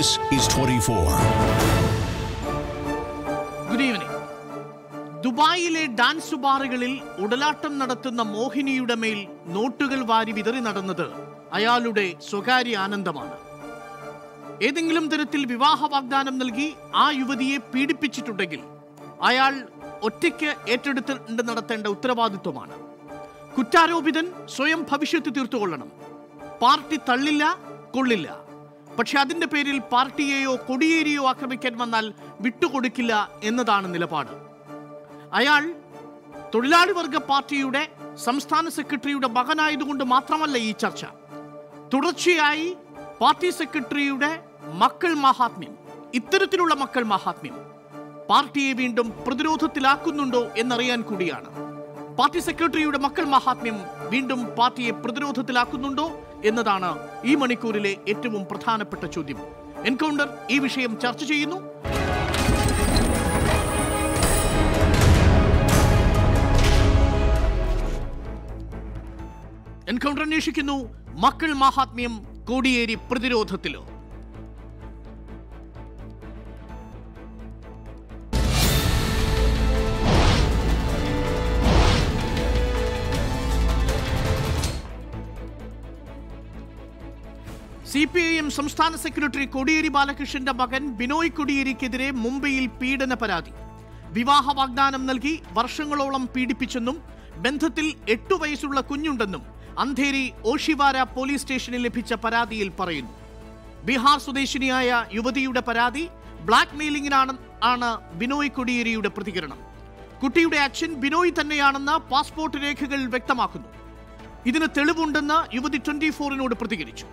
This is 24. Good evening ദുബായിലെ dance ബാറുകളിൽ ഉടലാട്ടം നടത്തുന്ന മോഹിനിയുടെ മേൽ നോട്ടുകൾ വാരി വിതറി നടന്നത് അയാളുടെ സ്വകാര്യ ആനന്ദമാണ് ഏതെങ്കിലും തരത്തിൽ വിവാഹ വാഗ്ദാനം നൽകി ആ യുവതിയെ പീഡിപ്പിച്ചിട്ടുണ്ടെങ്കിൽ അയാൾ ഒറ്റയ്ക്ക് ഏറ്റെടുത്ത് നടത്തേണ്ട ഉത്തരവാദിത്വമാണ് കുറ്റാരോപിതൻ സ്വയം ഭവിഷ്യത്ത് തീർത്തുകൊള്ളണം പാർട്ടി തള്ളില്ല കൊള്ളില്ല പക്ഷെ അതിന്റെ പേരിൽ പാർട്ടിയെയോ കൊടിയേരിയോ ആക്രമിക്കാൻ വന്നാൽ വിട്ടുകൊടുക്കില്ല എന്നതാണ് നിലപാട് അയാൾ തൊഴിലാളി വർഗ പാർട്ടിയുടെ സംസ്ഥാന സെക്രട്ടറിയുടെ മകനായതുകൊണ്ട് മാത്രമല്ല ഈ ചർച്ച തുടർച്ചയായി പാർട്ടി സെക്രട്ടറിയുടെ മക്കൾ മഹാത്മ്യം ഇത്തരത്തിലുള്ള മക്കൾ മഹാത്മ്യം പാർട്ടിയെ വീണ്ടും പ്രതിരോധത്തിലാക്കുന്നുണ്ടോ എന്നറിയാൻ കൂടിയാണ് പാർട്ടി സെക്രട്ടറിയുടെ മക്കൾ മഹാത്മ്യം വീണ്ടും പാർട്ടിയെ പ്രതിരോധത്തിലാക്കുന്നുണ്ടോ എന്നതാണ് ഈ മണിക്കൂറിലെ ഏറ്റവും പ്രധാനപ്പെട്ട ചോദ്യം എൻകൗണ്ടർ ഈ വിഷയം ചർച്ച ചെയ്യുന്നു എൻകൗണ്ടർ അന്വേഷിക്കുന്നു മക്കൾ മഹാത്മ്യം കോടിയേരി പ്രതിരോധത്തിലോ സി പി ഐ എം സംസ്ഥാന സെക്രട്ടറി കോടിയേരി ബാലകൃഷ്ണന്റെ മകൻ ബിനോയ് കോടിയേരിക്കെതിരെ മുംബൈയിൽ പീഡന പരാതി വിവാഹ വാഗ്ദാനം നൽകി വർഷങ്ങളോളം പീഡിപ്പിച്ചെന്നും ബന്ധത്തിൽ എട്ടു വയസ്സുള്ള കുഞ്ഞുണ്ടെന്നും അന്ധേരി ഓഷിവാര പോലീസ് സ്റ്റേഷനിൽ ലഭിച്ച പരാതിയിൽ പറയുന്നു ബീഹാർ സ്വദേശിനിയായ യുവതിയുടെ പരാതി ബ്ലാക്ക് മെയിലിംഗിനാണ് ആണ് ബിനോയ് കൊടിയേരിയുടെ പ്രതികരണം കുട്ടിയുടെ അച്ഛൻ ബിനോയ് തന്നെയാണെന്ന് പാസ്പോർട്ട് രേഖകൾ വ്യക്തമാക്കുന്നു ഇതിന് തെളിവുണ്ടെന്ന് യുവതി ട്വന്റി ഫോറിനോട് പ്രതികരിച്ചു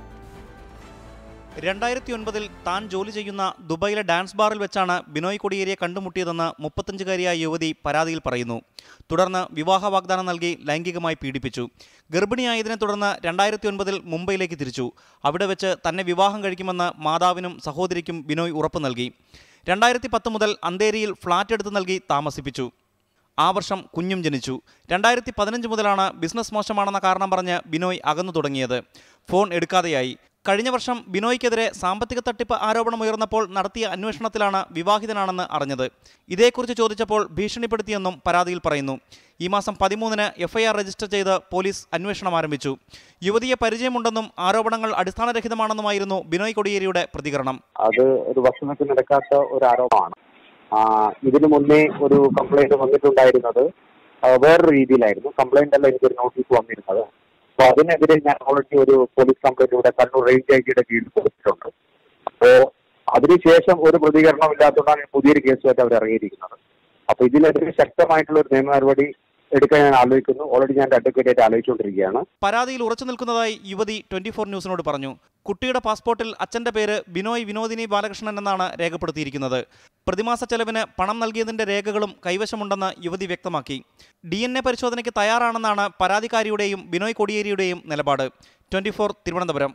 രണ്ടായിരത്തി ഒൻപതിൽ താൻ ജോലി ചെയ്യുന്ന ദുബായിലെ ഡാൻസ് ബാറിൽ വെച്ചാണ് ബിനോയ് കൊടിയേരിയെ കണ്ടുമുട്ടിയതെന്ന് മുപ്പത്തഞ്ചുകാരിയായ യുവതി പരാതിയിൽ പറയുന്നു തുടർന്ന് വിവാഹ വാഗ്ദാനം നൽകി ലൈംഗികമായി പീഡിപ്പിച്ചു ഗർഭിണിയായതിനെ തുടർന്ന് രണ്ടായിരത്തി ഒൻപതിൽ മുംബൈയിലേക്ക് തിരിച്ചു അവിടെ വെച്ച് തന്നെ വിവാഹം കഴിക്കുമെന്ന് മാതാവിനും സഹോദരിക്കും ബിനോയ് ഉറപ്പ് നൽകി രണ്ടായിരത്തി പത്ത് മുതൽ അന്തേരിയിൽ ഫ്ളാറ്റ് എടുത്ത് നൽകി താമസിപ്പിച്ചു ആ വർഷം കുഞ്ഞും ജനിച്ചു രണ്ടായിരത്തി പതിനഞ്ച് മുതലാണ് ബിസിനസ് മോശമാണെന്ന കാരണം പറഞ്ഞ് ബിനോയ് അകന്നു തുടങ്ങിയത് ഫോൺ എടുക്കാതെയായി കഴിഞ്ഞ വർഷം ബിനോയ്ക്കെതിരെ സാമ്പത്തിക തട്ടിപ്പ് ആരോപണം ഉയർന്നപ്പോൾ നടത്തിയ അന്വേഷണത്തിലാണ് വിവാഹിതനാണെന്ന് അറിഞ്ഞത് ഇതേക്കുറിച്ച് ചോദിച്ചപ്പോൾ ഭീഷണിപ്പെടുത്തിയെന്നും പരാതിയിൽ പറയുന്നു ഈ മാസം പതിമൂന്നിന് എഫ്ഐആർ രജിസ്റ്റർ ചെയ്ത് പോലീസ് അന്വേഷണം ആരംഭിച്ചു യുവതിയെ പരിചയമുണ്ടെന്നും ആരോപണങ്ങൾ അടിസ്ഥാനരഹിതമാണെന്നുമായിരുന്നു ബിനോയ് കൊടിയേരിയുടെ പ്രതികരണം അത് ഒരു വർഷങ്ങൾക്ക് നടക്കാത്ത ഒരു ആരോപണമാണ് ആ, ഇതിനു മുന്നേ ഒരു കംപ്ലൈന്റ് വന്നിട്ടുണ്ടായിരുന്നത് ആ, വേറൊരു രീതിയിലായിരുന്നു കംപ്ലൈന്റ് അല്ല എനിക്കൊരു നോട്ടീസ് വന്നിരുന്നത് അപ്പൊ അതിനെതിരെ ഞാൻ ഓൾറെഡി ഒരു പോലീസ് കംപ്ലൈന്റ് ഇവിടെ കണ്ണൂർ റേഞ്ച് ഐ ജിയുടെ കീഴിൽ കൊടുത്തിട്ടുണ്ട് അപ്പോ അതിനുശേഷം ഒരു പ്രതികരണം ഇല്ലാത്തതുകൊണ്ടാണ് പുതിയൊരു കേസുമായിട്ട് അവർ ഇറങ്ങിയിരിക്കുന്നത് അപ്പൊ ഇതിനെതിരെ ശക്തമായിട്ടുള്ള ഒരു നിയമ നടപടി എടുക്കാൻ ഞാൻ ആലോചിക്കുന്നു ഓൾറെഡി ഞാൻ അഡ്വക്കേറ്റ് ആയിട്ട് ആലോചിച്ചുകൊണ്ടിരിക്കുകയാണ് പരാതിയിൽ ഉറച്ചു നിൽക്കുന്നതായി യുവതി ട്വന്റി ഫോർ ന്യൂസിനോട് പറഞ്ഞു കുട്ടിയുടെ പാസ്പോർട്ടിൽ അച്ഛന്റെ പേര് ബിനോയ് വിനോദിനി ബാലകൃഷ്ണൻ എന്നാണ് രേഖപ്പെടുത്തിയിരിക്കുന്നത് പ്രതിമാസ ചെലവിന് പണം നൽകിയതിന്റെ രേഖകളും കൈവശമുണ്ടെന്ന് യുവതി വ്യക്തമാക്കി ഡി എൻ എ പരിശോധനയ്ക്ക് തയ്യാറാണെന്നാണ് പരാതിക്കാരിയുടെയും ബിനോയ് കൊടിയേരിയുടെയും നിലപാട് ട്വന്റി ഫോർ തിരുവനന്തപുരം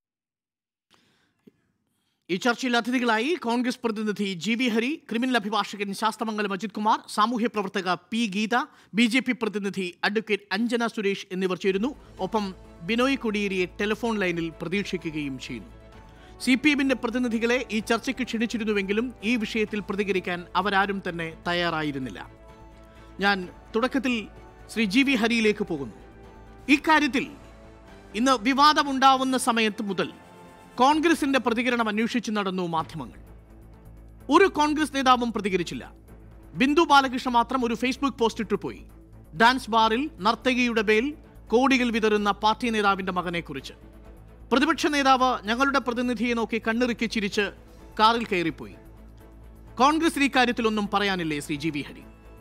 ഈ ചർച്ചയിൽ അതിഥികളായി കോൺഗ്രസ് പ്രതിനിധി ജി വി ഹരി ക്രിമിനൽ അഭിഭാഷകൻ ശാസ്തമംഗലം അജിത് കുമാർ സാമൂഹ്യ പ്രവർത്തക P Geetha B J P പ്രതിനിധി അഡ്വക്കേറ്റ് അഞ്ജന സുരേഷ് എന്നിവർ ചേരുന്നു ഒപ്പം ബിനോയ് കൊടിയേരിയെ ടെലിഫോൺ ലൈനിൽ പ്രതീക്ഷിക്കുകയും ചെയ്യുന്നു സി പി എമ്മിന്റെ പ്രതിനിധികളെ ഈ ചർച്ചയ്ക്ക് ക്ഷണിച്ചിരുന്നുവെങ്കിലും ഈ വിഷയത്തിൽ പ്രതികരിക്കാൻ അവരാരും തന്നെ തയ്യാറായിരുന്നില്ല ഞാൻ തുടക്കത്തിൽ ശ്രീ ജി വി ഹരിയിലേക്ക് പോകുന്നു ഇക്കാര്യത്തിൽ ഇന്ന് വിവാദമുണ്ടാവുന്ന സമയത്ത് മുതൽ കോൺഗ്രസിന്റെ പ്രതികരണം അന്വേഷിച്ചു നടന്നു മാധ്യമങ്ങൾ ഒരു കോൺഗ്രസ് നേതാവും പ്രതികരിച്ചില്ല ബിന്ദു ബാലകൃഷ്ണ മാത്രം ഒരു ഫേസ്ബുക്ക് പോസ്റ്റ് ഇട്ടു പോയി ഡാൻസ് ബാറിൽ നർത്തകിയുടെ മേൽ കോടികൾ വിതറുന്ന പാർട്ടി നേതാവിന്റെ മകനെക്കുറിച്ച് പ്രതിപക്ഷ നേതാവ് ഞങ്ങളുടെ പ്രതിനിധിയെ നോക്കി കണ്ണിറുക്കി ചിരിച്ച് കാറിൽ കയറിപ്പോയി കോൺഗ്രസിന് ഇക്കാര്യത്തിലൊന്നും പറയാനില്ലേ ശ്രീ ജി വി ഹരി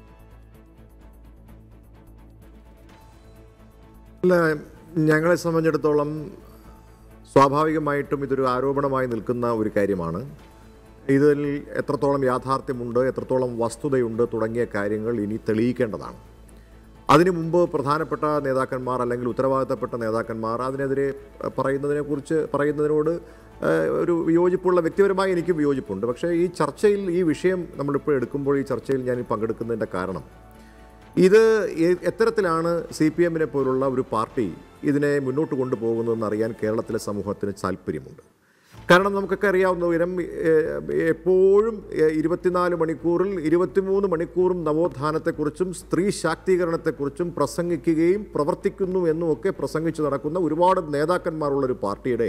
അല്ല ഞങ്ങളെ സംബന്ധിച്ചിടത്തോളം സ്വാഭാവികമായിട്ടും ഇതൊരു ആരോപണമായി നിൽക്കുന്ന ഒരു കാര്യമാണ് ഇതിൽ എത്രത്തോളം യാഥാർത്ഥ്യമുണ്ട് എത്രത്തോളം വസ്തുതയുണ്ട് തുടങ്ങിയ കാര്യങ്ങൾ ഇനി തെളിയിക്കേണ്ടതാണ് അതിനു മുമ്പ് പ്രധാനപ്പെട്ട നേതാക്കന്മാർ അല്ലെങ്കിൽ ഉത്തരവാദിത്തപ്പെട്ട നേതാക്കന്മാർ അതിനെതിരെ പറയുന്നതിനെക്കുറിച്ച് പറയുന്നതിനോട് ഏഹ്, ഒരു വിയോജിപ്പുള്ള വ്യക്തിപരമായി എനിക്ക് വിയോജിപ്പുണ്ട് പക്ഷേ ഈ ചർച്ചയിൽ ഈ വിഷയം നമ്മളിപ്പോൾ എടുക്കുമ്പോൾ ഈ ചർച്ചയിൽ ഞാൻ ഈ പങ്കെടുക്കുന്നതിൻ്റെ കാരണം ഇത് എ- എത്തരത്തിലാണ് സി പി എമ്മിനെ പോലുള്ള ഒരു പാർട്ടി ഇതിനെ മുന്നോട്ട് കൊണ്ടുപോകുന്നതെന്ന് അറിയാൻ കേരളത്തിലെ സമൂഹത്തിന് താല്പര്യമുണ്ട് കാരണം നമുക്കൊക്കെ അറിയാവുന്ന വിധം ഏഹ്, എപ്പോഴും ഏഹ്, ഇരുപത്തിനാല് മണിക്കൂറിൽ ഇരുപത്തിമൂന്ന് മണിക്കൂറും നവോത്ഥാനത്തെക്കുറിച്ചും സ്ത്രീ ശാക്തീകരണത്തെക്കുറിച്ചും പ്രസംഗിക്കുകയും പ്രവർത്തിക്കുന്നു എന്നുമൊക്കെ പ്രസംഗിച്ച് നടക്കുന്ന ഒരുപാട് നേതാക്കന്മാരുള്ള ഒരു പാർട്ടിയുടെ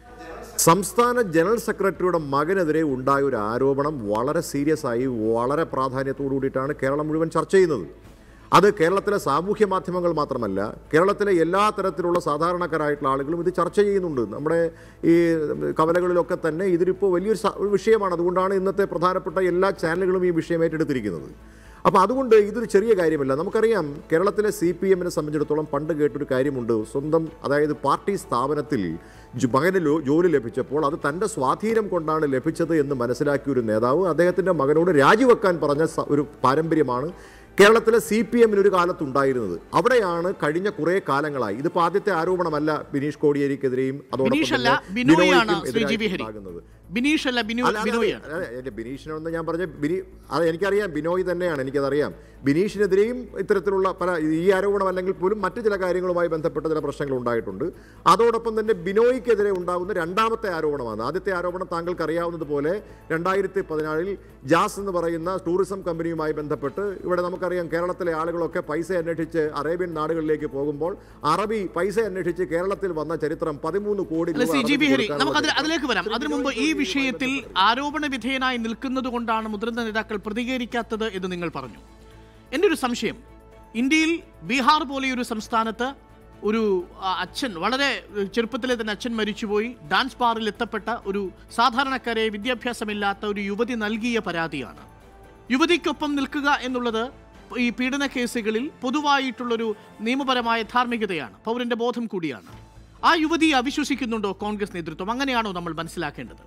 സംസ്ഥാന ജനറൽ സെക്രട്ടറിയുടെ മകനെതിരെ ഉണ്ടായ ഒരു ആരോപണം വളരെ സീരിയസ് ആയി വളരെ പ്രാധാന്യത്തോടു കൂടിയിട്ടാണ് കേരളം മുഴുവൻ ചർച്ച ചെയ്യുന്നത് അത് കേരളത്തിലെ സാമൂഹ്യ മാധ്യമങ്ങൾ മാത്രമല്ല കേരളത്തിലെ എല്ലാ തരത്തിലുള്ള സാധാരണക്കാരായിട്ടുള്ള ആളുകളും ഇത് ചർച്ച ചെയ്യുന്നുണ്ട് നമ്മുടെ ഈ കവലകളിലൊക്കെ തന്നെ ഇതിലിപ്പോൾ വലിയൊരു സ- ഒരു വിഷയമാണ് അതുകൊണ്ടാണ് ഇന്നത്തെ പ്രധാനപ്പെട്ട എല്ലാ ചാനലുകളും ഈ വിഷയം ഏറ്റെടുത്തിരിക്കുന്നത് അപ്പോൾ അതുകൊണ്ട് ഇതൊരു ചെറിയ കാര്യമല്ല നമുക്കറിയാം കേരളത്തിലെ സി പി എമ്മിനെ സംബന്ധിച്ചിടത്തോളം പണ്ട് കേട്ടൊരു കാര്യമുണ്ട് സ്വന്തം അതായത് പാർട്ടി സ്ഥാപനത്തിൽ ജു- മകന് ലോ- ജോലി ലഭിച്ചപ്പോൾ അത് തൻ്റെ സ്വാധീനം കൊണ്ടാണ് ലഭിച്ചത് എന്ന് മനസ്സിലാക്കിയ ഒരു നേതാവ് അദ്ദേഹത്തിൻ്റെ മകനോട് രാജിവെക്കാൻ പറഞ്ഞ സ- ഒരു പാരമ്പര്യമാണ് കേരളത്തിലെ സി പി എമ്മിന് ഒരു കാലത്തുണ്ടായിരുന്നത് അവിടെയാണ് കഴിഞ്ഞ കുറേ കാലങ്ങളായി ഇതിപ്പോൾ ആദ്യത്തെ ആരോപണമല്ല ബിനീഷ് കോടിയേരിക്കെതിരെയും അതോടൊപ്പം ബിനീഷ് അല്ല തന്നെ ബിനോയാണ് ബിനോയ്ക്കും ശ്രീ ജി വി എതിരായി ഹരി ഉണ്ടാകുന്നത്. ബിനീഷ് അല്ല ബിനു അല്ല, അല്ല, ബിനോയാണ് അല്ല, എന്റെ ബിനീഷിനൊന്ന് ഞാൻ പറഞ്ഞ ബിനി അത് എനിക്കറിയാം ബിനോയ് തന്നെയാണ് എനിക്കതറിയാം ബിനീഷിനെതിരെയും ഇത്തരത്തിലുള്ള പല ഈ ആരോപണം അല്ലെങ്കിൽ പോലും മറ്റു ചില കാര്യങ്ങളുമായി ബന്ധപ്പെട്ട ചില പ്രശ്നങ്ങൾ ഉണ്ടായിട്ടുണ്ട് അതോടൊപ്പം തന്നെ ബിനോയ്ക്കെതിരെ ഉണ്ടാകുന്ന രണ്ടാമത്തെ ആരോപണമാണ് ആദ്യത്തെ ആരോപണം താങ്കൾക്ക് അറിയാവുന്നതുപോലെ രണ്ടായിരത്തി പതിനാലിൽ ജാസ് എന്ന് പറയുന്ന ടൂറിസം കമ്പനിയുമായി ബന്ധപ്പെട്ട് ഇവിടെ നമുക്കറിയാം കേരളത്തിലെ ആളുകളൊക്കെ പൈസ അന്വേഷിച്ച് അറേബ്യൻ നാടുകളിലേക്ക് പോകുമ്പോൾ അറബി പൈസ അന്വേഷിച്ച് കേരളത്തിൽ വന്ന ചരിത്രം പതിമൂന്ന് കോടി അല്ല രൂപ സി ജി അറബിക്ക് ബി ഹരി കൊടുക്കാനുള്ള നമുക്ക് അതിൽ- ചരിത്രം. അതിലേക്ക് വരാം അതിനു മുമ്പ് ഈ വിഷയത്തിൽ ആരോപണ വിധേയനായി നിൽക്കുന്നത് കൊണ്ടാണ് മുതിർന്ന നേതാക്കൾ പ്രതികരിക്കാത്തത് എന്ന് നിങ്ങൾ പറഞ്ഞു എൻ്റെ ഒരു സംശയം ഇന്ത്യയിൽ ബീഹാർ പോലെയൊരു സംസ്ഥാനത്ത് ഒരു ആ, അച്ഛൻ വളരെ ഏഹ്, ചെറുപ്പത്തിലെ തന്നെ അച്ഛൻ മരിച്ചുപോയി ഡാൻസ് ബാറിൽ എത്തപ്പെട്ട ഒരു സാധാരണക്കാരെ വിദ്യാഭ്യാസമില്ലാത്ത ഒരു യുവതി നൽകിയ പരാതിയാണ് യുവതിക്കൊപ്പം നിൽക്കുക എന്നുള്ളത് ഈ പീഡന കേസുകളിൽ പൊതുവായിട്ടുള്ളൊരു നിയമപരമായ ധാർമ്മികതയാണ് പൗരന്റെ ബോധം കൂടിയാണ് ആ യുവതിയെ അവിശ്വസിക്കുന്നുണ്ടോ കോൺഗ്രസ് നേതൃത്വം അങ്ങനെയാണോ നമ്മൾ മനസ്സിലാക്കേണ്ടത്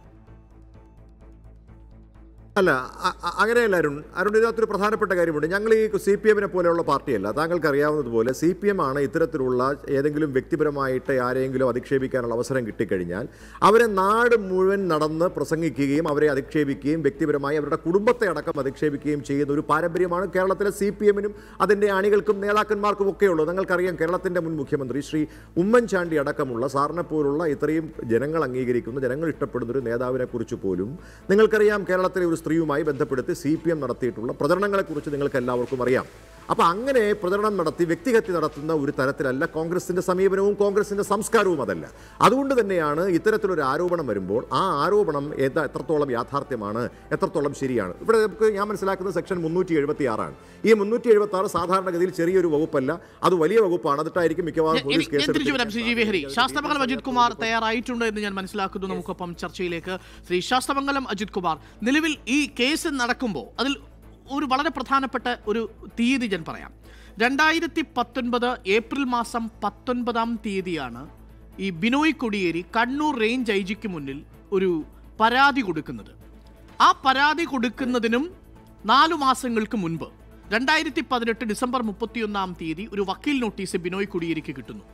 അല്ല അ- അ- അങ്ങനെയല്ല അരുൺ അരുൺ ഇതിനകത്തൊരു പ്രധാനപ്പെട്ട കാര്യമുണ്ട് ഞങ്ങൾ ഈ സി പി എമ്മിനെ പോലെയുള്ള പാർട്ടിയല്ല താങ്കൾക്ക് അറിയാവുന്നതുപോലെ സി പി എം ആണ് ഇത്തരത്തിലുള്ള ഏതെങ്കിലും വ്യക്തിപരമായിട്ട് ആരെങ്കിലും അധിക്ഷേപിക്കാനുള്ള അവസരം കിട്ടിക്കഴിഞ്ഞാൽ അവരെ നാട് മുഴുവൻ നടന്ന് പ്രസംഗിക്കുകയും അവരെ അധിക്ഷേപിക്കുകയും വ്യക്തിപരമായി അവരുടെ കുടുംബത്തെ അടക്കം അധിക്ഷേപിക്കുകയും ചെയ്യുന്ന ഒരു പാരമ്പര്യമാണ് കേരളത്തിലെ സി പി എമ്മിനും അതിൻ്റെ അണികൾക്കും നേതാക്കന്മാർക്കും ഒക്കെയുള്ളത് നിങ്ങൾക്കറിയാം കേരളത്തിൻ്റെ മുൻ മുഖ്യമന്ത്രി ശ്രീ ഉമ്മൻചാണ്ടി അടക്കമുള്ള സാറിനെ പോലുള്ള ഇത്രയും ജനങ്ങൾ അംഗീകരിക്കുന്ന ജനങ്ങൾ ഇഷ്ടപ്പെടുന്ന ഒരു നേതാവിനെ കുറിച്ച് പോലും നിങ്ങൾക്കറിയാം കേരളത്തിലെ ഒരു സ്ത്രീയുമായി ബന്ധപ്പെടുത്തി സി പി എം നടത്തിയിട്ടുള്ള പ്രചരണങ്ങളെക്കുറിച്ച് നിങ്ങൾക്ക് എല്ലാവർക്കും അറിയാം അപ്പോൾ അങ്ങനെ പ്രചരണം നടത്തി വ്യക്തിഹത്യ നടത്തുന്ന ഒരു തരത്തിലല്ല കോൺഗ്രസിന്റെ സമീപനവും കോൺഗ്രസിന്റെ സംസ്കാരവും അതല്ല അതുകൊണ്ട് തന്നെയാണ് ഇത്തരത്തിലൊരു ആരോപണം വരുമ്പോൾ ആ ആരോപണം ഏതാ എത്രത്തോളം യാഥാർത്ഥ്യമാണ് എത്രത്തോളം ശരിയാണ് ഇവിടെ നമുക്ക് ഞാൻ മനസ്സിലാക്കുന്ന സെക്ഷൻ മുന്നൂറ്റി എഴുപത്തി ആറാണ് ഈ മുന്നൂറ്റി എഴുപത്തി ആറ് സാധാരണഗതിയിൽ ചെറിയൊരു വകുപ്പല്ല അത് വലിയ വകുപ്പാണ് അതിട്ടായിരിക്കും മിക്കവാറും ഞാൻ- പോലീസ് ഞാൻ തിരിച്ചു വരാം Shri G V Hari case Sasthamangalam Ajith Kumar തയ്യാറായിട്ടുണ്ട് എന്ന് ഞാൻ മനസ്സിലാക്കുന്നു നമുക്കൊപ്പം ചർച്ചയിലേക്ക് ശ്രീ ശാസ്ത്രമംഗലം അജിത് കുമാർ നിലവിൽ ഈ കേസ് നടക്കുമ്പോൾ അതിൽ ഒരു വളരെ പ്രധാനപ്പെട്ട ഒരു തീയതി ഞാൻ പറയാം രണ്ടായിരത്തി പത്തൊൻപത് ഏപ്രിൽ മാസം പത്തൊൻപതാം തീയതിയാണ് ഈ ബിനോയ് കൊടിയേരി കണ്ണൂർ റേഞ്ച് ഐ ജിക്ക് മുന്നിൽ ഒരു പരാതി കൊടുക്കുന്നത് ആ പരാതി കൊടുക്കുന്നതിനും നാലു മാസങ്ങൾക്ക് മുൻപ് രണ്ടായിരത്തി പതിനെട്ട് ഡിസംബർ മുപ്പത്തിയൊന്നാം തീയതി ഒരു വക്കീൽ നോട്ടീസ് ബിനോയ് കൊടിയേരിക്ക് കിട്ടുന്നു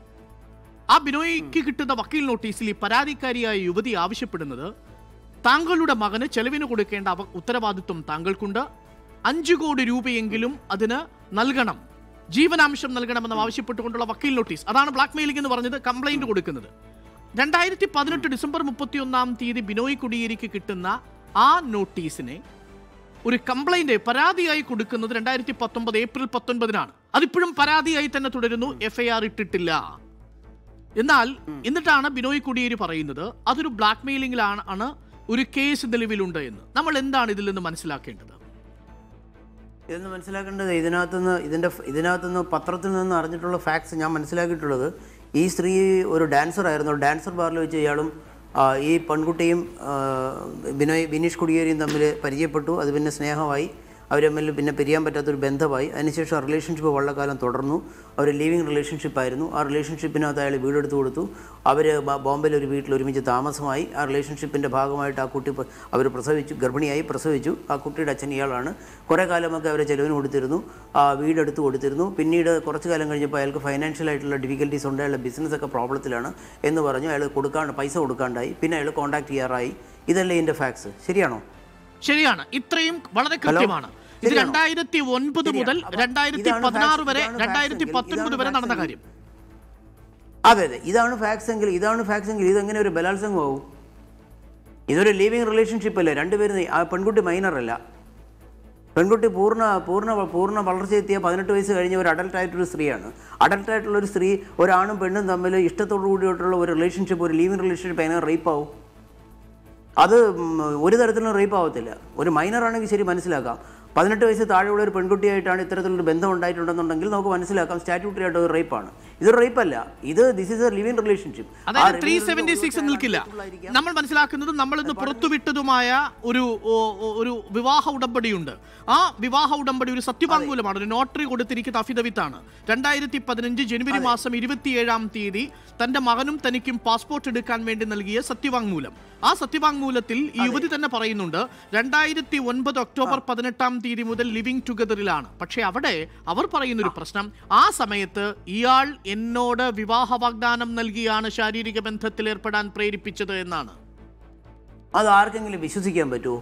ആ ബിനോയ്ക്ക് കിട്ടുന്ന വക്കീൽ നോട്ടീസിൽ ഈ പരാതിക്കാരിയായ യുവതി ആവശ്യപ്പെടുന്നത് താങ്കളുടെ മകന് ചെലവിന് കൊടുക്കേണ്ട അവ ഉത്തരവാദിത്വം താങ്കൾക്കുണ്ട് അഞ്ചു കോടി രൂപയെങ്കിലും അതിന് നൽകണം ജീവനാംശം നൽകണമെന്ന് ആവശ്യപ്പെട്ടുകൊണ്ടുള്ള വക്കീൽ നോട്ടീസ് അതാണ് ബ്ലാക്ക് മെയിലിംഗ് എന്ന് പറഞ്ഞത് കംപ്ലൈന്റ് കൊടുക്കുന്നത് രണ്ടായിരത്തി പതിനെട്ട് ഡിസംബർ മുപ്പത്തിയൊന്നാം തീയതി ബിനോയ് കുടിയേരിക്ക് കിട്ടുന്ന ആ നോട്ടീസിനെ ഒരു കംപ്ലൈന്റ് പരാതിയായി കൊടുക്കുന്നത് രണ്ടായിരത്തി പത്തൊമ്പത് ഏപ്രിൽ പത്തൊൻപതിനാണ് അതിപ്പോഴും പരാതിയായി തന്നെ തുടരുന്നു എഫ്ഐആർ ഇട്ടിട്ടില്ല എന്നാൽ എന്നിട്ടാണ് ബിനോയ് കൊടിയേരി പറയുന്നത് അതൊരു ബ്ലാക്ക് മെയിലിംഗിലാണ് ആണ് ഒരു കേസ് നിലവിലുണ്ട് എന്ന് നമ്മൾ എന്താണ് ഇതിൽ നിന്ന് മനസ്സിലാക്കേണ്ടത് ഇതെന്ന് മനസ്സിലാക്കേണ്ടത് ഇതിനകത്തുനിന്ന് ഇതിൻ്റെ ഇതിനകത്തുനിന്ന് പത്രത്തിൽ നിന്ന് അറിഞ്ഞിട്ടുള്ള ഫാക്ട്സ് ഞാൻ മനസ്സിലാക്കിയിട്ടുള്ളത് ഈ സ്ത്രീ ഒരു ഡാൻസർ ആയിരുന്നു ഡാൻസർ ബാറിൽ വെച്ച് ഇയാളും ആ, ഈ പെൺകുട്ടിയും ആ, ബിനോയ് ബിനീഷ് കുടിയേരിയും തമ്മിൽ പരിചയപ്പെട്ടു അത് പിന്നെ സ്നേഹമായി അവർ തമ്മിൽ പിന്നെ പിരിയാൻ പറ്റാത്തൊരു ബന്ധമായി അതിനുശേഷം ആ റിലേഷൻഷിപ്പ് വളരെക്കാലം തുടർന്നു അവർ ലീവിങ് റിലേഷൻഷിപ്പ് ആയിരുന്നു ആ റിലേഷൻഷിപ്പിനകത്ത് അയാൾ വീടെടുത്ത് കൊടുത്തു അവർ ബോംബെയിൽ ഒരു വീട്ടിൽ ഒരുമിച്ച് താമസമായി ആ റിലേഷൻഷിപ്പിൻ്റെ ഭാഗമായിട്ട് ആ കുട്ടി അവർ പ്രസവിച്ചു ഗർഭിണിയായി പ്രസവിച്ചു ആ കുട്ടിയുടെ അച്ഛൻ ഇയാളാണ് കുറേ കാലമൊക്കെ അവരെ ചെലവിന് കൊടുത്തിരുന്നു ആ വീടെടുത്ത് കൊടുത്തിരുന്നു പിന്നീട് കുറച്ച് കാലം കഴിഞ്ഞപ്പോൾ അയാൾക്ക് ഫൈനാൻഷ്യൽ ആയിട്ടുള്ള ഡിഫിക്കൽട്ടീസ് ഉണ്ട് അയാളുടെ ബിസിനസ്സൊക്കെ പ്രോബ്ലത്തിലാണ് എന്ന് പറഞ്ഞു അയാൾ കൊടുക്കാണ്ട് പൈസ കൊടുക്കാണ്ടായി പിന്നെ അയാൾ കോൺടാക്ട് ചെയ്യാറായി ഇതല്ലേ ഇതിൻ്റെ ഫാക്ട്സ് ശരിയാണോ ശരിയാണ് ഇത്രയും വളരെ കൃത്യമാണ് ഇത് ശരിയാണോ? രണ്ടായിരത്തി ഒൻപത് ശരിയാണ്. മുതൽ അപ്പൊ രണ്ടായിരത്തി ഇതാണ് പതിനാറ് facts, വരെ ഇതാണ് facts രണ്ടായിരത്തി എങ്കിൽ, പത്തൊൻപത് ഇതാണ് വരെ facts നടന്ന എങ്കിൽ. കാര്യം അതെ അതെ ഇതാണ് ഫാക്ട്സ് എങ്കിൽ ഇതാണ് ഫാക്ട്സ് എങ്കിൽ ഇതെങ്ങനെ ഒരു ബലാത്സംഗമാവും ഇതൊരു ലിവിങ് റിലേഷൻഷിപ്പ് അല്ലേ രണ്ടുപേരും ആ പെൺകുട്ടി മൈനർ അല്ല പെൺകുട്ടി പൂർണ്ണ പൂർണ്ണ പൂർണ്ണ വളർച്ചയെത്തിയ പതിനെട്ട് വയസ്സ് കഴിഞ്ഞ ഒരു അഡൽട്ട് ആയിട്ടൊരു സ്ത്രീയാണ് അഡൽട്ട് ആയിട്ടുള്ള ഒരു സ്ത്രീ ഒരാണും പെണ്ണും തമ്മിൽ ഇഷ്ടത്തോടു കൂടിയിട്ടുള്ള ഒരു റിലേഷൻഷിപ്പ് ഒരു ലിവിങ് റിലേഷൻഷിപ്പ് അതിനെ റേപ്പ് ആവും അത് ഉം, ഒരു തരത്തിലും റേപ്പ് ആവത്തില്ല ഒരു മൈനർ ആണെങ്കിൽ ശരി മനസ്സിലാക്കാം പതിനെട്ട് വയസ്സ് താഴെയുള്ള ഒരു പെൺകുട്ടിയായിട്ടാണ് ഇത്തരത്തിലൊരു ബന്ധം ഉണ്ടായിട്ടുണ്ടെന്നുണ്ടെങ്കിൽ നമുക്ക് മനസ്സിലാക്കാം സ്റ്റാറ്റ്യൂട്ടറി ആയിട്ട് ഒരു റേപ്പാണ് ഇതൊരു റേപ്പ് അല്ല ഇത് this is a living relationship അതായത് ത്രീ സെവന്റി സിക്സ് നിൽക്കില്ല നമ്മൾ മനസ്സിലാക്കുന്നത് നമ്മൾ ഇന്ന് പുറത്തുവിട്ടതുമായ ഒരു ഓ- ഓ- ഒരു വിവാഹ ഉടമ്പടിയുണ്ട് ആ വിവാഹ ഉടമ്പടി ഒരു സത്യവാങ്മൂലമാണ് ഒരു നോട്ടറി കൊടുത്തിരിക്കുന്ന അഫിദവിത്താണ് രണ്ടായിരത്തി പതിനഞ്ച് ജനുവരി മാസം ഇരുപത്തിയേഴാം തീയതി തന്റെ മകനും തനിക്കും പാസ്പോർട്ട് എടുക്കാൻ വേണ്ടി നൽകിയ സത്യവാങ്മൂലം ആ സത്യവാങ്മൂലത്തിൽ ഈ യുവതി തന്നെ പറയുന്നുണ്ട് രണ്ടായിരത്തി ഒൻപത് ഒക്ടോബർ പതിനെട്ടാം തീയതി മുതൽ ലിവിംഗ് ടുഗദറിലാണ് പക്ഷേ അവിടെ അവർ പറയുന്ന ഒരു പ്രശ്നം ആ സമയത്ത് ഇയാൾ എന്നോട് വിവാഹ വാഗ്ദാനം നൽകിയാണ് ശാരീരിക ബന്ധത്തിൽ ഏർപ്പെടാൻ പ്രേരിപ്പിച്ചത് എന്നാണ് അത് ആർക്കെങ്കിലും വിശ്വസിക്കാൻ പറ്റുമോ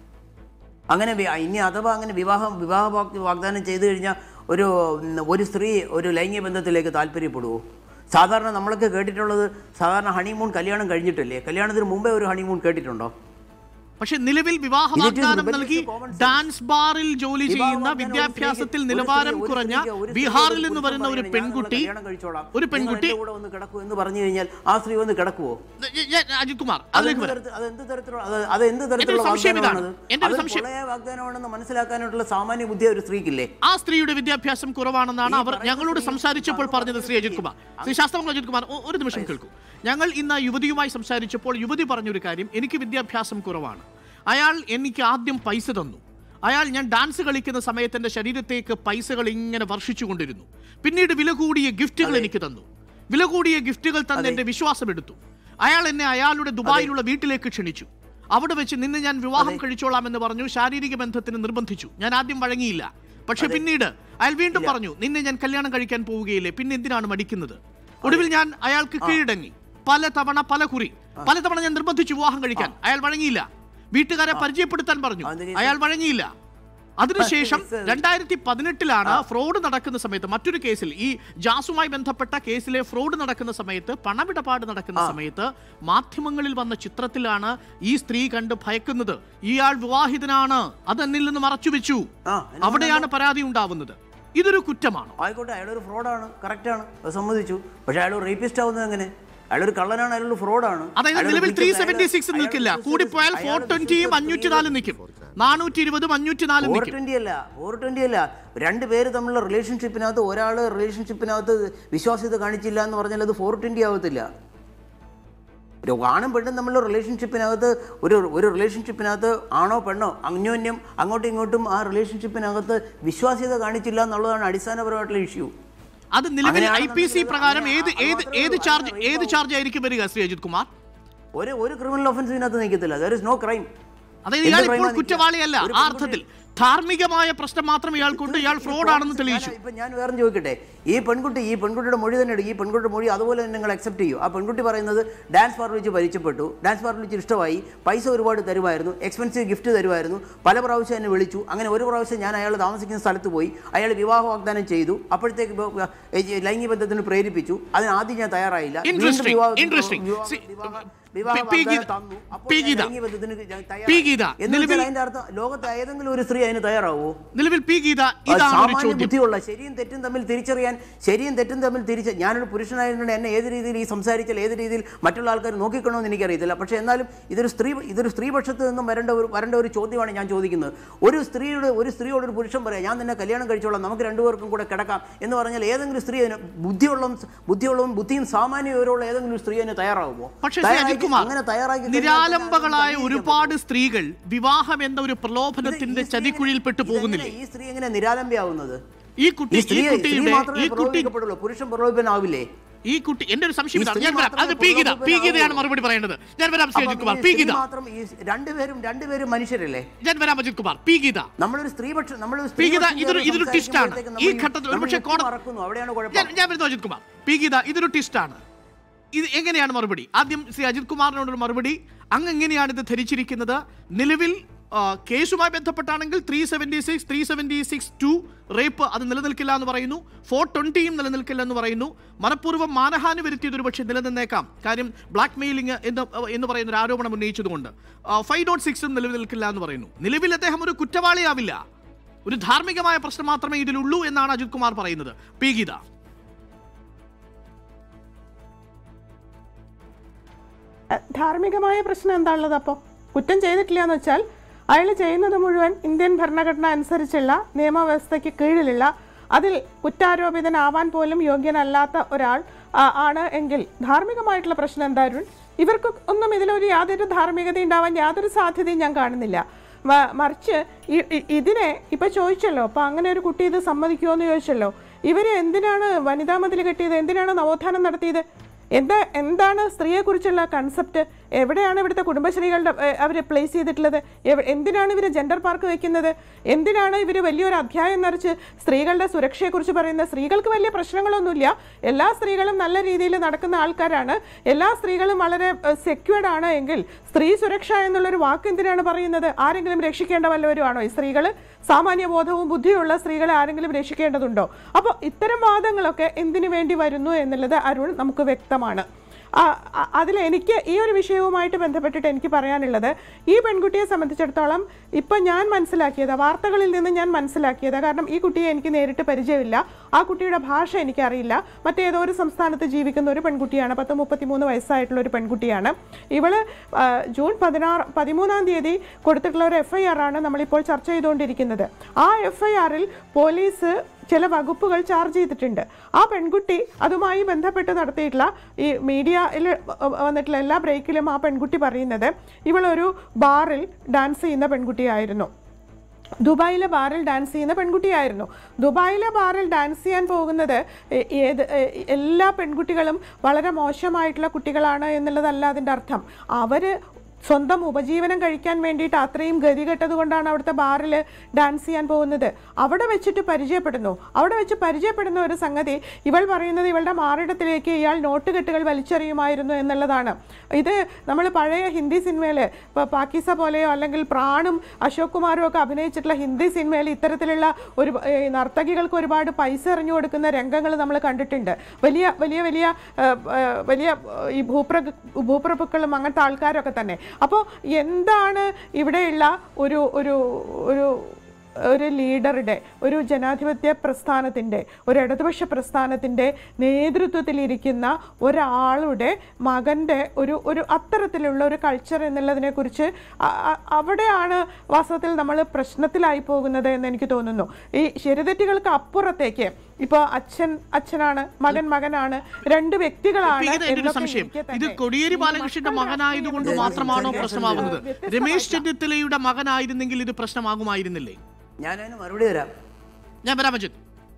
അങ്ങനെ വി- ഇനി അഥവാ അങ്ങനെ വിവാഹം വിവാഹ വാഗ്- വാഗ്ദാനം ചെയ്തു കഴിഞ്ഞാൽ ഒരു ഉം, ഒരു സ്ത്രീ ഒരു ലൈംഗിക ബന്ധത്തിലേക്ക് താല്പര്യപ്പെടുവോ സാധാരണ നമ്മളൊക്കെ കേട്ടിട്ടുള്ളത് സാധാരണ ഹണിമൂൺ കല്യാണം കഴിഞ്ഞിട്ടല്ലേ കല്യാണത്തിന് മുമ്പേ ഒരു ഹണിമൂൺ കേട്ടിട്ടുണ്ടോ പക്ഷെ നിലവിൽ വിവാഹ It is വാഗ്ദാനം rebellious നൽകി to common sense. ഡാൻസ് ബാറിൽ ജോലി വിവാഹ ചെയ്യുന്ന വാഗ്ദാനം ഒരു വിദ്യാഭ്യാസത്തിൽ സ്ത്രീക്ക് നിലവാരം ഒരു കുറഞ്ഞ സ്ത്രീക്ക് ഒരു സ്ത്രീക്ക് ബീഹാറിൽ ഒരു നിന്ന് പുരുഷൻ വരുന്ന ഒരു പറയുന്നത് ഞാൻ നിങ്ങളെ പെൺകുട്ടി കല്യാണം കഴിച്ചോളാം. ഒരു നിങ്ങൾ പെൺകുട്ടി എൻ്റെ കൂടെ ഒന്ന് കിടക്കൂ എന്ന് പറഞ്ഞു കഴിഞ്ഞാൽ ആ സ്ത്രീ വന്ന് കിടക്കുവോ ഞ- ഞ- അജിത് കുമാർ അത് അതിലേക്ക് എന്ത് വരാം തരത്തിൽ- അത് എന്ത് തരത്തിലുള്ള അത് അത് എന്ത് തരത്തിലുള്ള സംശയം ഇതാണ്. വാഗ്ദാനമാണത് എൻ്റെ ഒരു അത് സംശയം. പൊള്ളയായ വാഗ്ദാനമാണെന്ന് മനസ്സിലാക്കാനായിട്ടുള്ള സാമാന്യ ബുദ്ധി ഒരു സ്ത്രീക്കില്ലേ ആ സ്ത്രീയുടെ വിദ്യാഭ്യാസം കുറവാണെന്നാണ് ഈ അവർ പറയുന്ന ഞങ്ങളോട് സ്ത്രീ സംസാരിച്ചപ്പോൾ അങ്ങ് പറഞ്ഞത് ശ്രീ അജിത് കുമാർ ശ്രീ ശാസ്ത്രമംഗൽ അജിത് കുമാർ ഒ- ഒരു നിമിഷം കേൾക്കൂ ഞങ്ങൾ ഇന്ന് ആ യുവതിയുമായി സംസാരിച്ചപ്പോൾ യുവതി പറഞ്ഞൊരു കാര്യം എനിക്ക് വിദ്യാഭ്യാസം കുറവാണ് അയാൾ എനിക്ക് ആദ്യം പൈസ തന്നു അയാൾ ഞാൻ ഡാൻസ് കളിക്കുന്ന സമയത്ത് എൻ്റെ ശരീരത്തേക്ക് പൈസകൾ ഇങ്ങനെ വർഷിച്ചു കൊണ്ടിരുന്നു പിന്നീട് വില കൂടിയ ഗിഫ്റ്റുകൾ എനിക്ക് തന്നു വില കൂടിയ ഗിഫ്റ്റുകൾ തന്ന് എൻ്റെ വിശ്വാസം എടുത്തു അയാൾ എന്നെ അയാളുടെ ദുബായിലുള്ള വീട്ടിലേക്ക് ക്ഷണിച്ചു അവിടെ വെച്ച് നിന്നെ ഞാൻ വിവാഹം കഴിച്ചോളാം എന്ന് പറഞ്ഞു ശാരീരിക ബന്ധത്തിന് നിർബന്ധിച്ചു ഞാൻ ആദ്യം വഴങ്ങിയില്ല പക്ഷെ പിന്നീട് അയാൾ വീണ്ടും പറഞ്ഞു നിന്നെ ഞാൻ കല്യാണം കഴിക്കാൻ പോവുകയില്ലേ പിന്നെ എന്തിനാണ് മടിക്കുന്നത് ഒടുവിൽ ഞാൻ അയാൾക്ക് കീഴടങ്ങി പല തവണ പല കുറി പല തവണ ഞാൻ നിർബന്ധിച്ചു വിവാഹം കഴിക്കാൻ അയാൾ വഴങ്ങിയില്ല വീട്ടുകാരെ പരിചയപ്പെടുത്താൻ പറഞ്ഞു അതിന് അയാൾ വഴങ്ങിയില്ല അതിനുശേഷം രണ്ടായിരത്തി പതിനെട്ടിലാണ് ഫ്രോഡ് നടക്കുന്ന സമയത്ത് മറ്റൊരു കേസിൽ ഈ ജാസുമായി ബന്ധപ്പെട്ട കേസിലെ ഫ്രോഡ് നടക്കുന്ന സമയത്ത് പണമിടപാട് നടക്കുന്ന സമയത്ത് മാധ്യമങ്ങളിൽ വന്ന ചിത്രത്തിലാണ് ഈ സ്ത്രീ കണ്ട് ഭയക്കുന്നത് ഇയാൾ വിവാഹിതനാണ് അത് എന്നിൽ നിന്ന് മറച്ചുവെച്ചു ആ, എന്നാ അവിടെയാണ് പരാതി ഉണ്ടാവുന്നത് ഇതൊരു കുറ്റമാണ് ആയിക്കോട്ടെ അയാളൊരു ഫ്രോഡാണ് കറക്റ്റാണ് അത് സമ്മതിച്ചു പക്ഷെ അയാൾ റേപ്പിസ്റ്റ് ആവുന്നത് എങ്ങനെ അയാളൊരു കള്ളനാണ് അയാളൊരു ഫ്രോഡാണ് അതായത് നിലവിൽ ത്രീ സെവന്റി സിക്സ് നിൽക്കില്ല കൂടിപ്പോയാൽ ഫോർ ട്വന്റിയും അഞ്ഞൂറ്റി നാലും നിൽക്കും നാനൂറ്റി ഇരുപതും അഞ്ഞൂറ്റി നാലും ഫോർ നിൽക്കും ട്വന്റി അല്ല ഫോർ ട്വന്റി അല്ല രണ്ട് പേര് തമ്മിലുള്ള റിലേഷൻഷിപ്പിനകത്ത് ഒരാൾ റിലേഷൻഷിപ്പിനകത്ത് വിശ്വാസ്യത കാണിച്ചില്ല എന്ന് പറഞ്ഞാൽ അത് ഫോർ ട്വന്റി ആവത്തില്ല ഒരു ആണും പെണ്ണും തമ്മിലുള്ള റിലേഷൻഷിപ്പിനകത്ത് ഒരു ഒരു റിലേഷൻഷിപ്പിനകത്ത് ആണോ പെണ്ണോ അന്യോന്യം അങ്ങോട്ടും ഇങ്ങോട്ടും ആ റിലേഷൻഷിപ്പിനകത്ത് വിശ്വാസ്യത കാണിച്ചില്ല എന്നുള്ളതാണ് അടിസ്ഥാനപരമായിട്ടുള്ള ഇഷ്യൂ അത് നിലവിൽ ഐ അങ്ങനെയാണെന്നുണ്ടെങ്കിൽ പി സി പ്രകാരം അങ്ങനെ ഏത് ആ- ഏത് മാത്രമേ ഏത് ഉള്ളൂ. ചാർജ് അങ്ങനെ ഏത് ചാർജ് ആയിരിക്കും വരിക ശ്രീ അജിത് കുമാർ ഒരു ഒരു ക്രിമിനൽ ഒഫൻസിനകത്ത് നിൽക്കത്തില്ല ദർ ഇസ് നോ ക്രൈം അതായത് എന്ത് ഇയാൾ crime ഇപ്പോൾ ആണ് കുറ്റവാളിയല്ല ഒരു ആ പെൺകുട്ടി- അർത്ഥത്തിൽ ധാർമ്മികമായ പ്രശ്നം മാത്രം ഇയാൾക്കുണ്ട് ഇയാൾ ഫ്രോഡ് ആണെന്ന് തെളിയിച്ചു ഇപ്പൊ ഞാൻ വേറെ ചോദിക്കട്ടെ ഈ പെൺകുട്ടി ഈ പെൺകുട്ടിയുടെ മൊഴി തന്നെ എടുക്കും ഈ പെൺകുട്ടിയുടെ മൊഴി അതുപോലെ തന്നെ നിങ്ങൾ അക്സെപ്റ്റ് ചെയ്യും ആ പെൺകുട്ടി പറയുന്നത് ഡാൻസ് ബാറിൽ വെച്ച് പരിചയപ്പെട്ടു ഡാൻസ് ബാറിൽ വെച്ച് ഇഷ്ടമായി പൈസ ഒരുപാട് തരുമായിരുന്നു എക്സ്പെൻസീവ് ഗിഫ്റ്റ് തരുമായിരുന്നു പല പ്രാവശ്യം എന്നെ വിളിച്ചു അങ്ങനെ ഒരു പ്രാവശ്യം ഞാൻ അയാൾ താമസിക്കുന്ന സ്ഥലത്ത് പോയി അയാൾ വിവാഹ വാഗ്ദാനം ചെയ്തു അപ്പോഴത്തേക്ക് ഇപ്പൊ, ഏ, ലൈംഗിക ബന്ധത്തിന് പ്രേരിപ്പിച്ചു അതിന് ആദ്യം ഞാൻ തയ്യാറായില്ല വീണ്ടും Interesting, വിവാഹത്തിന് interesting. വിവാഹ- See, വിവാഹ- പി- വിവാഹ പി വാഗ്ദാനം ഗീത- തന്നു. അപ്പോൾ പി ഞാൻ ഗീത. ലൈംഗിക ബന്ധത്തിന് ഞാൻ പി തയ്യാറായി. ഗീത, എന്ന് വെച്ചാൽ നിലവിൽ- അതിന്റെ അർത്ഥം ലോകത്ത് ഏതെങ്കിലും ഒരു സ്ത്രീ അതിന് തയ്യാറാവോ നിലവിൽ പി ഗീത അത് ഇതാണ് ഒരു സാമാന്യ ചോദ്യം ബുദ്ധിയുള്ള ശരിയും തെറ്റും തമ്മിൽ തിരിച്ചറിയാൻ ശരിയും തെറ്റും തമ്മിൽ തിരിച്ച് ഞാനൊരു പുരുഷനായതുകൊണ്ട് എന്നെ ഏത് രീതിയിൽ ഈ സംസാരിച്ചാൽ ഏത് രീതിയിൽ മറ്റുള്ള ആൾക്കാർ നോക്കിക്കണമെന്ന് എനിക്കറിയത്തില്ല പക്ഷേ എന്നാലും ഇതൊരു സ്ത്രീ ഇതൊരു സ്ത്രീപക്ഷത്ത് നിന്നും വരേണ്ട ഒരു വരേണ്ട ഒരു ചോദ്യമാണ് ഞാൻ ചോദിക്കുന്നത് ഒരു സ്ത്രീയുടെ ഒരു സ്ത്രീയോട് ഒരു പുരുഷൻ പറയാം ഞാൻ നിന്നെ കല്യാണം കഴിച്ചോളാം നമുക്ക് രണ്ടുപേർക്കും കൂടെ കിടക്കാം എന്ന് പറഞ്ഞാൽ ഏതെങ്കിലും സ്ത്രീ അതിന് ബുദ്ധിയുള്ളതും ബുദ്ധിയുള്ളതും ബുദ്ധിയും സാമാന്യ വിവരമുള്ള ഏതെങ്കിലും ഒരു സ്ത്രീ അതിന് തയ്യാറാവുമോ പക്ഷേ ശ്രീ തയ്യാറാക്കി- അജിത് കുമാർ അങ്ങനെ തയ്യാറാക്കി കഴിഞ്ഞാൽ പിന്നെ നിരാലംബകളായ അതിന് ഒരുപാട് സ്ത്രീകൾ വിവാഹം എന്ന ഒരു ഇത് പ്രലോഭനത്തിന്റെ ഈ സ്ത്രീ ചതിക്കുഴിയിൽപ്പെട്ട് ഇതെങ്ങനെ- പോകുന്നില്ലേ ഈ സ്ത്രീ എങ്ങനെ നിരാലംബയാവുന്നത് ഈ കുട്ടി ഈ ഈ സ്ത്രീ സ്ത്രീ കുട്ടിയുടെ മാത്രമേ ഈ കുട്ടി പ്രലോഭിക്കപ്പെടുള്ളൂ പുരുഷൻ പ്രലോഭിതനാവില്ലേ ഈ കുട്ടി എന്റെ ഒരു സംശയം ഈ ഇതാണ് സ്ത്രീ ഞാൻ വരാം മാത്രമേ അത് പി ഗീത പി ഗീതയാണ് പ്രലോഭനമാവൂ. മറുപടി പറയേണ്ടത് ഞാൻ വരാം ശ്രീ അപ്പം അജിത് കുമാർ ഈ പി സ്ത്രീ ഗീത മാത്രം ഈ രണ്ടുപേരും രണ്ടുപേരും മനുഷ്യരല്ലേ ഞാൻ വരാം അജിത് കുമാർ പി ഗീത നമ്മളൊരു സ്ത്രീപക്ഷം നമ്മളൊരു പി ഗീത സ്ത്രീപക്ഷം ഇതൊരു ചേർന്ന് ഇതൊരു ടിസ്റ്റാണ് സംസാരിക്കുമ്പോഴത്തേക്ക് ഈ നമ്മൾ ഘട്ടത്തിൽ നമ്മൾ ഒരുപക്ഷെ യുക്തി കോടതി മറക്കുന്നു അവിടെയാണ് കുഴപ്പം ഞാൻ ഞാൻ വരുന്നു അജിത് കുമാർ പി ഗീത ഇതൊരു ടിസ്റ്റാണ് ഇത് എങ്ങനെയാണ് മറുപടി ആദ്യം ശ്രീ അജിത് കുമാറിനോടൊരു മറുപടി അങ്ങ് എങ്ങനെയാണ് ഇത് ധരിച്ചിരിക്കുന്നത് നിലവിൽ ആ, കേസുമായി ബന്ധപ്പെട്ടാണെങ്കിൽ three seventy six three seventy six two rape അത് നിലനിൽക്കില്ല എന്ന് പറയുന്നു ഫോർ ട്വൻറ്റിയും നിലനിൽക്കില്ല എന്ന് പറയുന്നു മനഃപൂർവ്വം മാനഹാനി വരുത്തിയത് ഒരു പക്ഷേ നിലനിന്നേക്കാം കാര്യം ബ്ലാക്ക് മെയിലിംഗ് എന്ന് എന്ന് പറയുന്ന ഒരു ആരോപണം ഉന്നയിച്ചതുകൊണ്ട് ഫൈവ് ഡോട്ട് സിക്സും നിലനിൽക്കില്ല എന്ന് പറയുന്നു നിലവിൽ അദ്ദേഹം ഒരു കുറ്റവാളിയാവില്ല ഒരു ധാർമ്മികമായ പ്രശ്നം മാത്രമേ ഇതിലുള്ളൂ എന്നാണ് അജിത് കുമാർ പറയുന്നത് പി ഗീത അഹ് ധാർമ്മികമായ പ്രശ്നം എന്താ ഉള്ളത് അപ്പോൾ കുറ്റം ചെയ്തിട്ടില്ല എന്ന് വെച്ചാൽ അയാൾ ചെയ്യുന്നത് മുഴുവൻ ഇന്ത്യൻ ഭരണഘടന അനുസരിച്ചുള്ള നിയമവ്യവസ്ഥയ്ക്ക് കീഴിലുള്ള അതിൽ കുറ്റാരോപിതനാവാൻ പോലും യോഗ്യനല്ലാത്ത ഒരാൾ ആ, ആണ് എങ്കിൽ ധാർമ്മികമായിട്ടുള്ള പ്രശ്നം എന്തായാലും ഇവർക്ക് ഒന്നും ഇതിലൊരു യാതൊരു ധാർമ്മികത ഉണ്ടാവാൻ യാതൊരു സാധ്യതയും ഞാൻ കാണുന്നില്ല മ- മറിച്ച് ഇ- ഇ- ഇതിനെ ഇപ്പൊ ചോദിച്ചല്ലോ അപ്പൊ അങ്ങനെ ഒരു കുട്ടി ഇത് സമ്മതിക്കുമോ എന്ന് ചോദിച്ചല്ലോ ഇവര് എന്തിനാണ് വനിതാ മതിൽ കെട്ടിയത് എന്തിനാണ് നവോത്ഥാനം നടത്തിയത് എന്താ എന്താണ് സ്ത്രീയെക്കുറിച്ചുള്ള കൺസെപ്റ്റ് എവിടെയാണ് ഇവിടുത്തെ കുടുംബശ്രീകളുടെ അവർ പ്ലേസ് ചെയ്തിട്ടുള്ളത് എവ- എന്തിനാണ് ഇവർ ജെൻഡർ പാർക്ക് വെക്കുന്നത് എന്തിനാണ് ഇവർ വലിയൊരു അധ്യായം നിറച്ച് സ്ത്രീകളുടെ സുരക്ഷയെക്കുറിച്ച് പറയുന്നത് സ്ത്രീകൾക്ക് വലിയ പ്രശ്നങ്ങളൊന്നുമില്ല എല്ലാ സ്ത്രീകളും നല്ല രീതിയിൽ നടക്കുന്ന ആൾക്കാരാണ് എല്ലാ സ്ത്രീകളും വളരെ സെക്യൂർഡ് ആണ് എങ്കിൽ സ്ത്രീ സുരക്ഷ എന്നുള്ളൊരു വാക്ക് എന്തിനാണ് പറയുന്നത് ആരെങ്കിലും രക്ഷിക്കേണ്ട വല്ലവരുമാണോ ഈ സ്ത്രീകൾ സാമാന്യ ബോധവും ബുദ്ധിയുള്ള സ്ത്രീകളെ ആരെങ്കിലും രക്ഷിക്കേണ്ടതുണ്ടോ അപ്പോൾ ഇത്തരം വാദങ്ങളൊക്കെ എന്തിനു വേണ്ടി വരുന്നു എന്നുള്ളത് അരുൺ നമുക്ക് വ്യക്തമാണ് അതിൽ എനിക്ക് ഈ ഒരു വിഷയവുമായിട്ട് ബന്ധപ്പെട്ടിട്ട് എനിക്ക് പറയാനുള്ളത് ഈ പെൺകുട്ടിയെ സംബന്ധിച്ചിടത്തോളം ഇപ്പം ഞാൻ മനസ്സിലാക്കിയത് വാർത്തകളിൽ നിന്ന് ഞാൻ മനസ്സിലാക്കിയത് കാരണം ഈ കുട്ടിയെ എനിക്ക് നേരിട്ട് പരിചയമില്ല ആ കുട്ടിയുടെ ഭാഷ എനിക്കറിയില്ല മറ്റേതോ ഒരു സംസ്ഥാനത്ത് ജീവിക്കുന്ന ഒരു പെൺകുട്ടിയാണ് പത്ത് മുപ്പത്തിമൂന്ന് വയസ്സായിട്ടുള്ള ഒരു പെൺകുട്ടിയാണ് ഇവള് ആ, ജൂൺ പതിനാറ് പതിമൂന്നാം തീയതി കൊടുത്തിട്ടുള്ള ഒരു എഫ് ഐ ആർ ആണ് നമ്മളിപ്പോൾ ചർച്ച ചെയ്തുകൊണ്ടിരിക്കുന്നത് ആ എഫ് ഐ ആറിൽ പോലീസ് ചില വകുപ്പുകൾ ചാർജ് ചെയ്തിട്ടുണ്ട് ആ പെൺകുട്ടി അതുമായി ബന്ധപ്പെട്ട് നടത്തിയിട്ടുള്ള ഈ മീഡിയയിൽ വന്നിട്ടുള്ള എല്ലാ ബ്രേക്കിലും ആ പെൺകുട്ടി പറയുന്നത് ഇവളൊരു ബാറിൽ ഡാൻസ് ചെയ്യുന്ന പെൺകുട്ടിയായിരുന്നു ദുബായിലെ ബാറിൽ ഡാൻസ് ചെയ്യുന്ന പെൺകുട്ടിയായിരുന്നു ദുബായിലെ ബാറിൽ ഡാൻസ് ചെയ്യാൻ പോകുന്നത് എ- ഏത് എ- എല്ലാ പെൺകുട്ടികളും വളരെ മോശമായിട്ടുള്ള കുട്ടികളാണ് എന്നുള്ളതല്ല അതിൻ്റെ അർത്ഥം അവർ സ്വന്തം ഉപജീവനം കഴിക്കാൻ വേണ്ടിയിട്ട് അത്രയും ഗതികെട്ടത് കൊണ്ടാണ് അവിടുത്തെ ബാറിൽ ഡാൻസ് ചെയ്യാൻ പോകുന്നത് അവിടെ വെച്ചിട്ട് പരിചയപ്പെടുന്നു അവിടെ വെച്ച് പരിചയപ്പെടുന്ന ഒരു സംഗതി ഇവൾ പറയുന്നത് ഇവളുടെ മാറിടത്തിലേക്ക് ഇയാൾ നോട്ടുകെട്ടുകൾ വലിച്ചെറിയുമായിരുന്നു എന്നുള്ളതാണ് ഇത് നമ്മൾ പഴയ ഹിന്ദി സിനിമയിൽ ഇപ്പോൾ പാക്കീസ പോലെയോ അല്ലെങ്കിൽ പ്രാണും അശോക് കുമാറും ഒക്കെ അഭിനയിച്ചിട്ടുള്ള ഹിന്ദി സിനിമയിൽ ഇത്തരത്തിലുള്ള ഒരു ഏ, നർത്തകികൾക്ക് ഒരുപാട് പൈസ എറിഞ്ഞു കൊടുക്കുന്ന രംഗങ്ങൾ നമ്മൾ കണ്ടിട്ടുണ്ട് വലിയ വലിയ വലിയ ഏ, ഏ, വലിയ ഏ, ഈ ഭൂപ്ര ഭൂപ്രഭുക്കളും അങ്ങനത്തെ ആൾക്കാരൊക്കെ തന്നെ അപ്പോൾ എന്താണ് ഇവിടെയുള്ള ഒരു ഒരു ഒരു ഒരു ലീഡറുടെ ഒരു ജനാധിപത്യ പ്രസ്ഥാനത്തിൻ്റെ ഒരു ഇടതുപക്ഷ പ്രസ്ഥാനത്തിൻ്റെ നേതൃത്വത്തിലിരിക്കുന്ന ഒരാളുടെ മകൻ്റെ ഒരു ഒരു അത്തരത്തിലുള്ള ഒരു കൾച്ചർ എന്നുള്ളതിനെക്കുറിച്ച് അ- അ- അവിടെയാണ് വാസ്തവത്തിൽ നമ്മൾ പ്രശ്നത്തിലായി പോകുന്നത് എന്ന് എനിക്ക് തോന്നുന്നു ഈ ശരിതെറ്റുകൾക്ക് അപ്പുറത്തേക്ക് ഇപ്പോൾ അച്ഛൻ അച്ഛനാണ് മകൻ മകനാണ് രണ്ട് വ്യക്തികളാണ് ഇത് എൻ്റെ ഒരു എന്നൊക്കെ സംശയം ഇരിക്കെ ഇത് തന്നെ കോടിയേരി ഈ ബാലകൃഷ്ണന്റെ മക്കൾ മകനായതുകൊണ്ട് രാഷ്ട്രീയം മാത്രമാണോ എന്നുള്ളത് പ്രശ്നമാകുന്നത് വ്യത്യസ്തമാക്കാം. രമേശ് ചെന്നിത്തലയുടെ മകനായിരുന്നെങ്കിൽ ഇത് പ്രശ്നമാകുമായിരുന്നില്ലേ ഞാനതിന് മറുപടി തരാം ഞാൻ വരാം അജിത്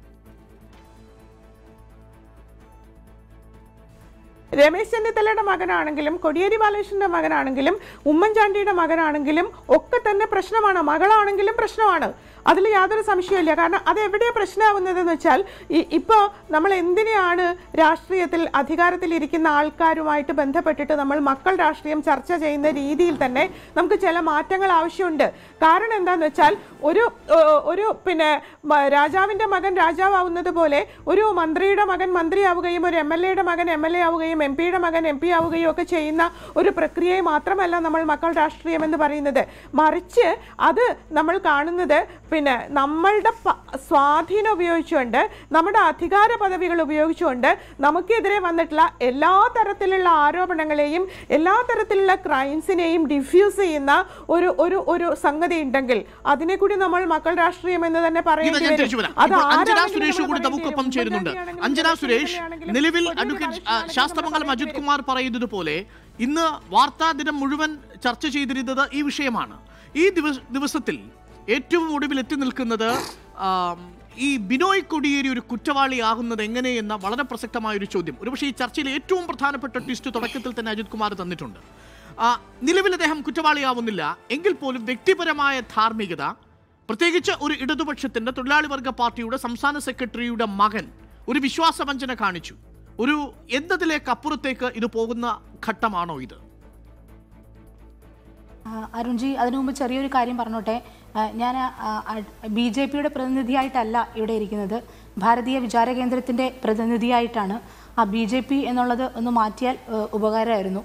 രമേശ് ചെന്നിത്തലയുടെ മകനാണെങ്കിലും കൊടിയേരി ബാലകൃഷ്ണന്റെ മകനാണെങ്കിലും ഉമ്മൻചാണ്ടിയുടെ മകനാണെങ്കിലും ഒക്കെ തന്നെ പ്രശ്നമാണ് മകളാണെങ്കിലും പ്രശ്നമാണ് അതിൽ യാതൊരു സംശയമില്ല കാരണം അത് എവിടെയാണ് പ്രശ്നമാവുന്നതെന്ന് വെച്ചാൽ ഈ ഇപ്പോൾ നമ്മൾ എന്തിനെയാണ് രാഷ്ട്രീയത്തിൽ അധികാരത്തിലിരിക്കുന്ന ആൾക്കാരുമായിട്ട് ബന്ധപ്പെട്ടിട്ട് നമ്മൾ മക്കൾ രാഷ്ട്രീയം ചർച്ച ചെയ്യുന്ന രീതിയിൽ തന്നെ നമുക്ക് ചില മാറ്റങ്ങൾ ആവശ്യമുണ്ട് കാരണം എന്താണെന്ന് വെച്ചാൽ ഒരു ഏഹ്, ഒരു പിന്നെ മ- രാജാവിൻ്റെ മകൻ രാജാവാവുന്നത് പോലെ ഒരു മന്ത്രിയുടെ മകൻ മന്ത്രിയാവുകയും ഒരു എം എൽ എയുടെ മകൻ എം എൽ എ ആവുകയും എം പിയുടെ മകൻ എം പി ആവുകയും ഒക്കെ ചെയ്യുന്ന ഒരു പ്രക്രിയയെ മാത്രമല്ല നമ്മൾ മക്കൾ രാഷ്ട്രീയം എന്ന് പറയുന്നത് മറിച്ച് അത് നമ്മൾ കാണുന്നത് പിന്നെ നമ്മളുടെ പ- സ്വാധീനം ഉപയോഗിച്ചുകൊണ്ട് നമ്മുടെ അധികാര പദവികൾ ഉപയോഗിച്ചുകൊണ്ട് നമുക്കെതിരെ വന്നിട്ടുള്ള എല്ലാ തരത്തിലുള്ള ആരോപണങ്ങളെയും എല്ലാ തരത്തിലുള്ള ക്രൈംസിനെയും ഡിഫ്യൂസ് ചെയ്യുന്ന ഒരു ഒരു ഒരു സംഗതി ഉണ്ടെങ്കിൽ അതിനെ കൂടി നമ്മൾ മക്കൾ രാഷ്ട്രീയം എന്ന് തന്നെ ഗീത പറയേണ്ടി ഞാൻ വരും തിരിച്ചു വരാം അത് ഇപ്പോൾ അഞ്ജന ആരാണെങ്കിലും സുരേഷ് നമ്മൾ കൂടി പറയേണ്ടി നമുക്കൊപ്പം വരും. ചേരുന്നുണ്ട് ഉമ്മൻചാണ്ടിയാണെങ്കിലും അഞ്ജന രമേശ് സുരേഷ് ചെന്നിത്തലയാണെങ്കിലും നിലവിൽ കൊടിയേരി അഡ്വക്കേറ്റ് ബാലകൃഷ്ണനാണെങ്കിലും ശാസ്ത്രമംഗലം നമ്മൾ അജിത് പറയേണ്ടി കുമാർ പറയുന്നത് പോലെ ഇന്ന് വാർത്താ ദിനം മുഴുവൻ ചർച്ച ചെയ്തിരുന്നത് ഈ വിഷയമാണ് ഈ ദിവസ- ദിവസത്തിൽ ഏറ്റവും ഒടുവിൽ എത്തി നിൽക്കുന്നത് ആം, ഈ ബിനോയ് കൊടിയേരി ഒരു കുറ്റവാളിയാകുന്നത് എങ്ങനെയെന്ന വളരെ പ്രസക്തമായ ഒരു ചോദ്യം ഒരുപക്ഷെ ഈ ചർച്ചയിൽ ഏറ്റവും പ്രധാനപ്പെട്ട ട്വിസ്റ്റ് തുടക്കത്തിൽ തന്നെ അജിത് കുമാർ തന്നിട്ടുണ്ട് ആ, നിലവിൽ അദ്ദേഹം കുറ്റവാളിയാവുന്നില്ല എങ്കിൽ പോലും വ്യക്തിപരമായ ധാർമ്മികത പ്രത്യേകിച്ച് ഒരു ഇടതുപക്ഷത്തിന്റെ തൊഴിലാളി വർഗ പാർട്ടിയുടെ സംസ്ഥാന സെക്രട്ടറിയുടെ മകൻ ഒരു വിശ്വാസവഞ്ചന കാണിച്ചു ഒരു എന്നതിലേക്ക് അപ്പുറത്തേക്ക് ഇത് പോകുന്ന ഘട്ടമാണോ ഇത് ആ, അരുൺജി അതിനു മുമ്പ് ചെറിയൊരു കാര്യം പറഞ്ഞോട്ടെ ആ, ഞാൻ ബി ജെ പിയുടെ പ്രതിനിധിയായിട്ടല്ല ഇവിടെ ഇരിക്കുന്നത് ഭാരതീയ വിചാര കേന്ദ്രത്തിൻ്റെ പ്രതിനിധിയായിട്ടാണ് ആ ബി ജെ പി എന്നുള്ളത് ഒന്ന് മാറ്റിയാൽ ആ, ഉപകാരമായിരുന്നു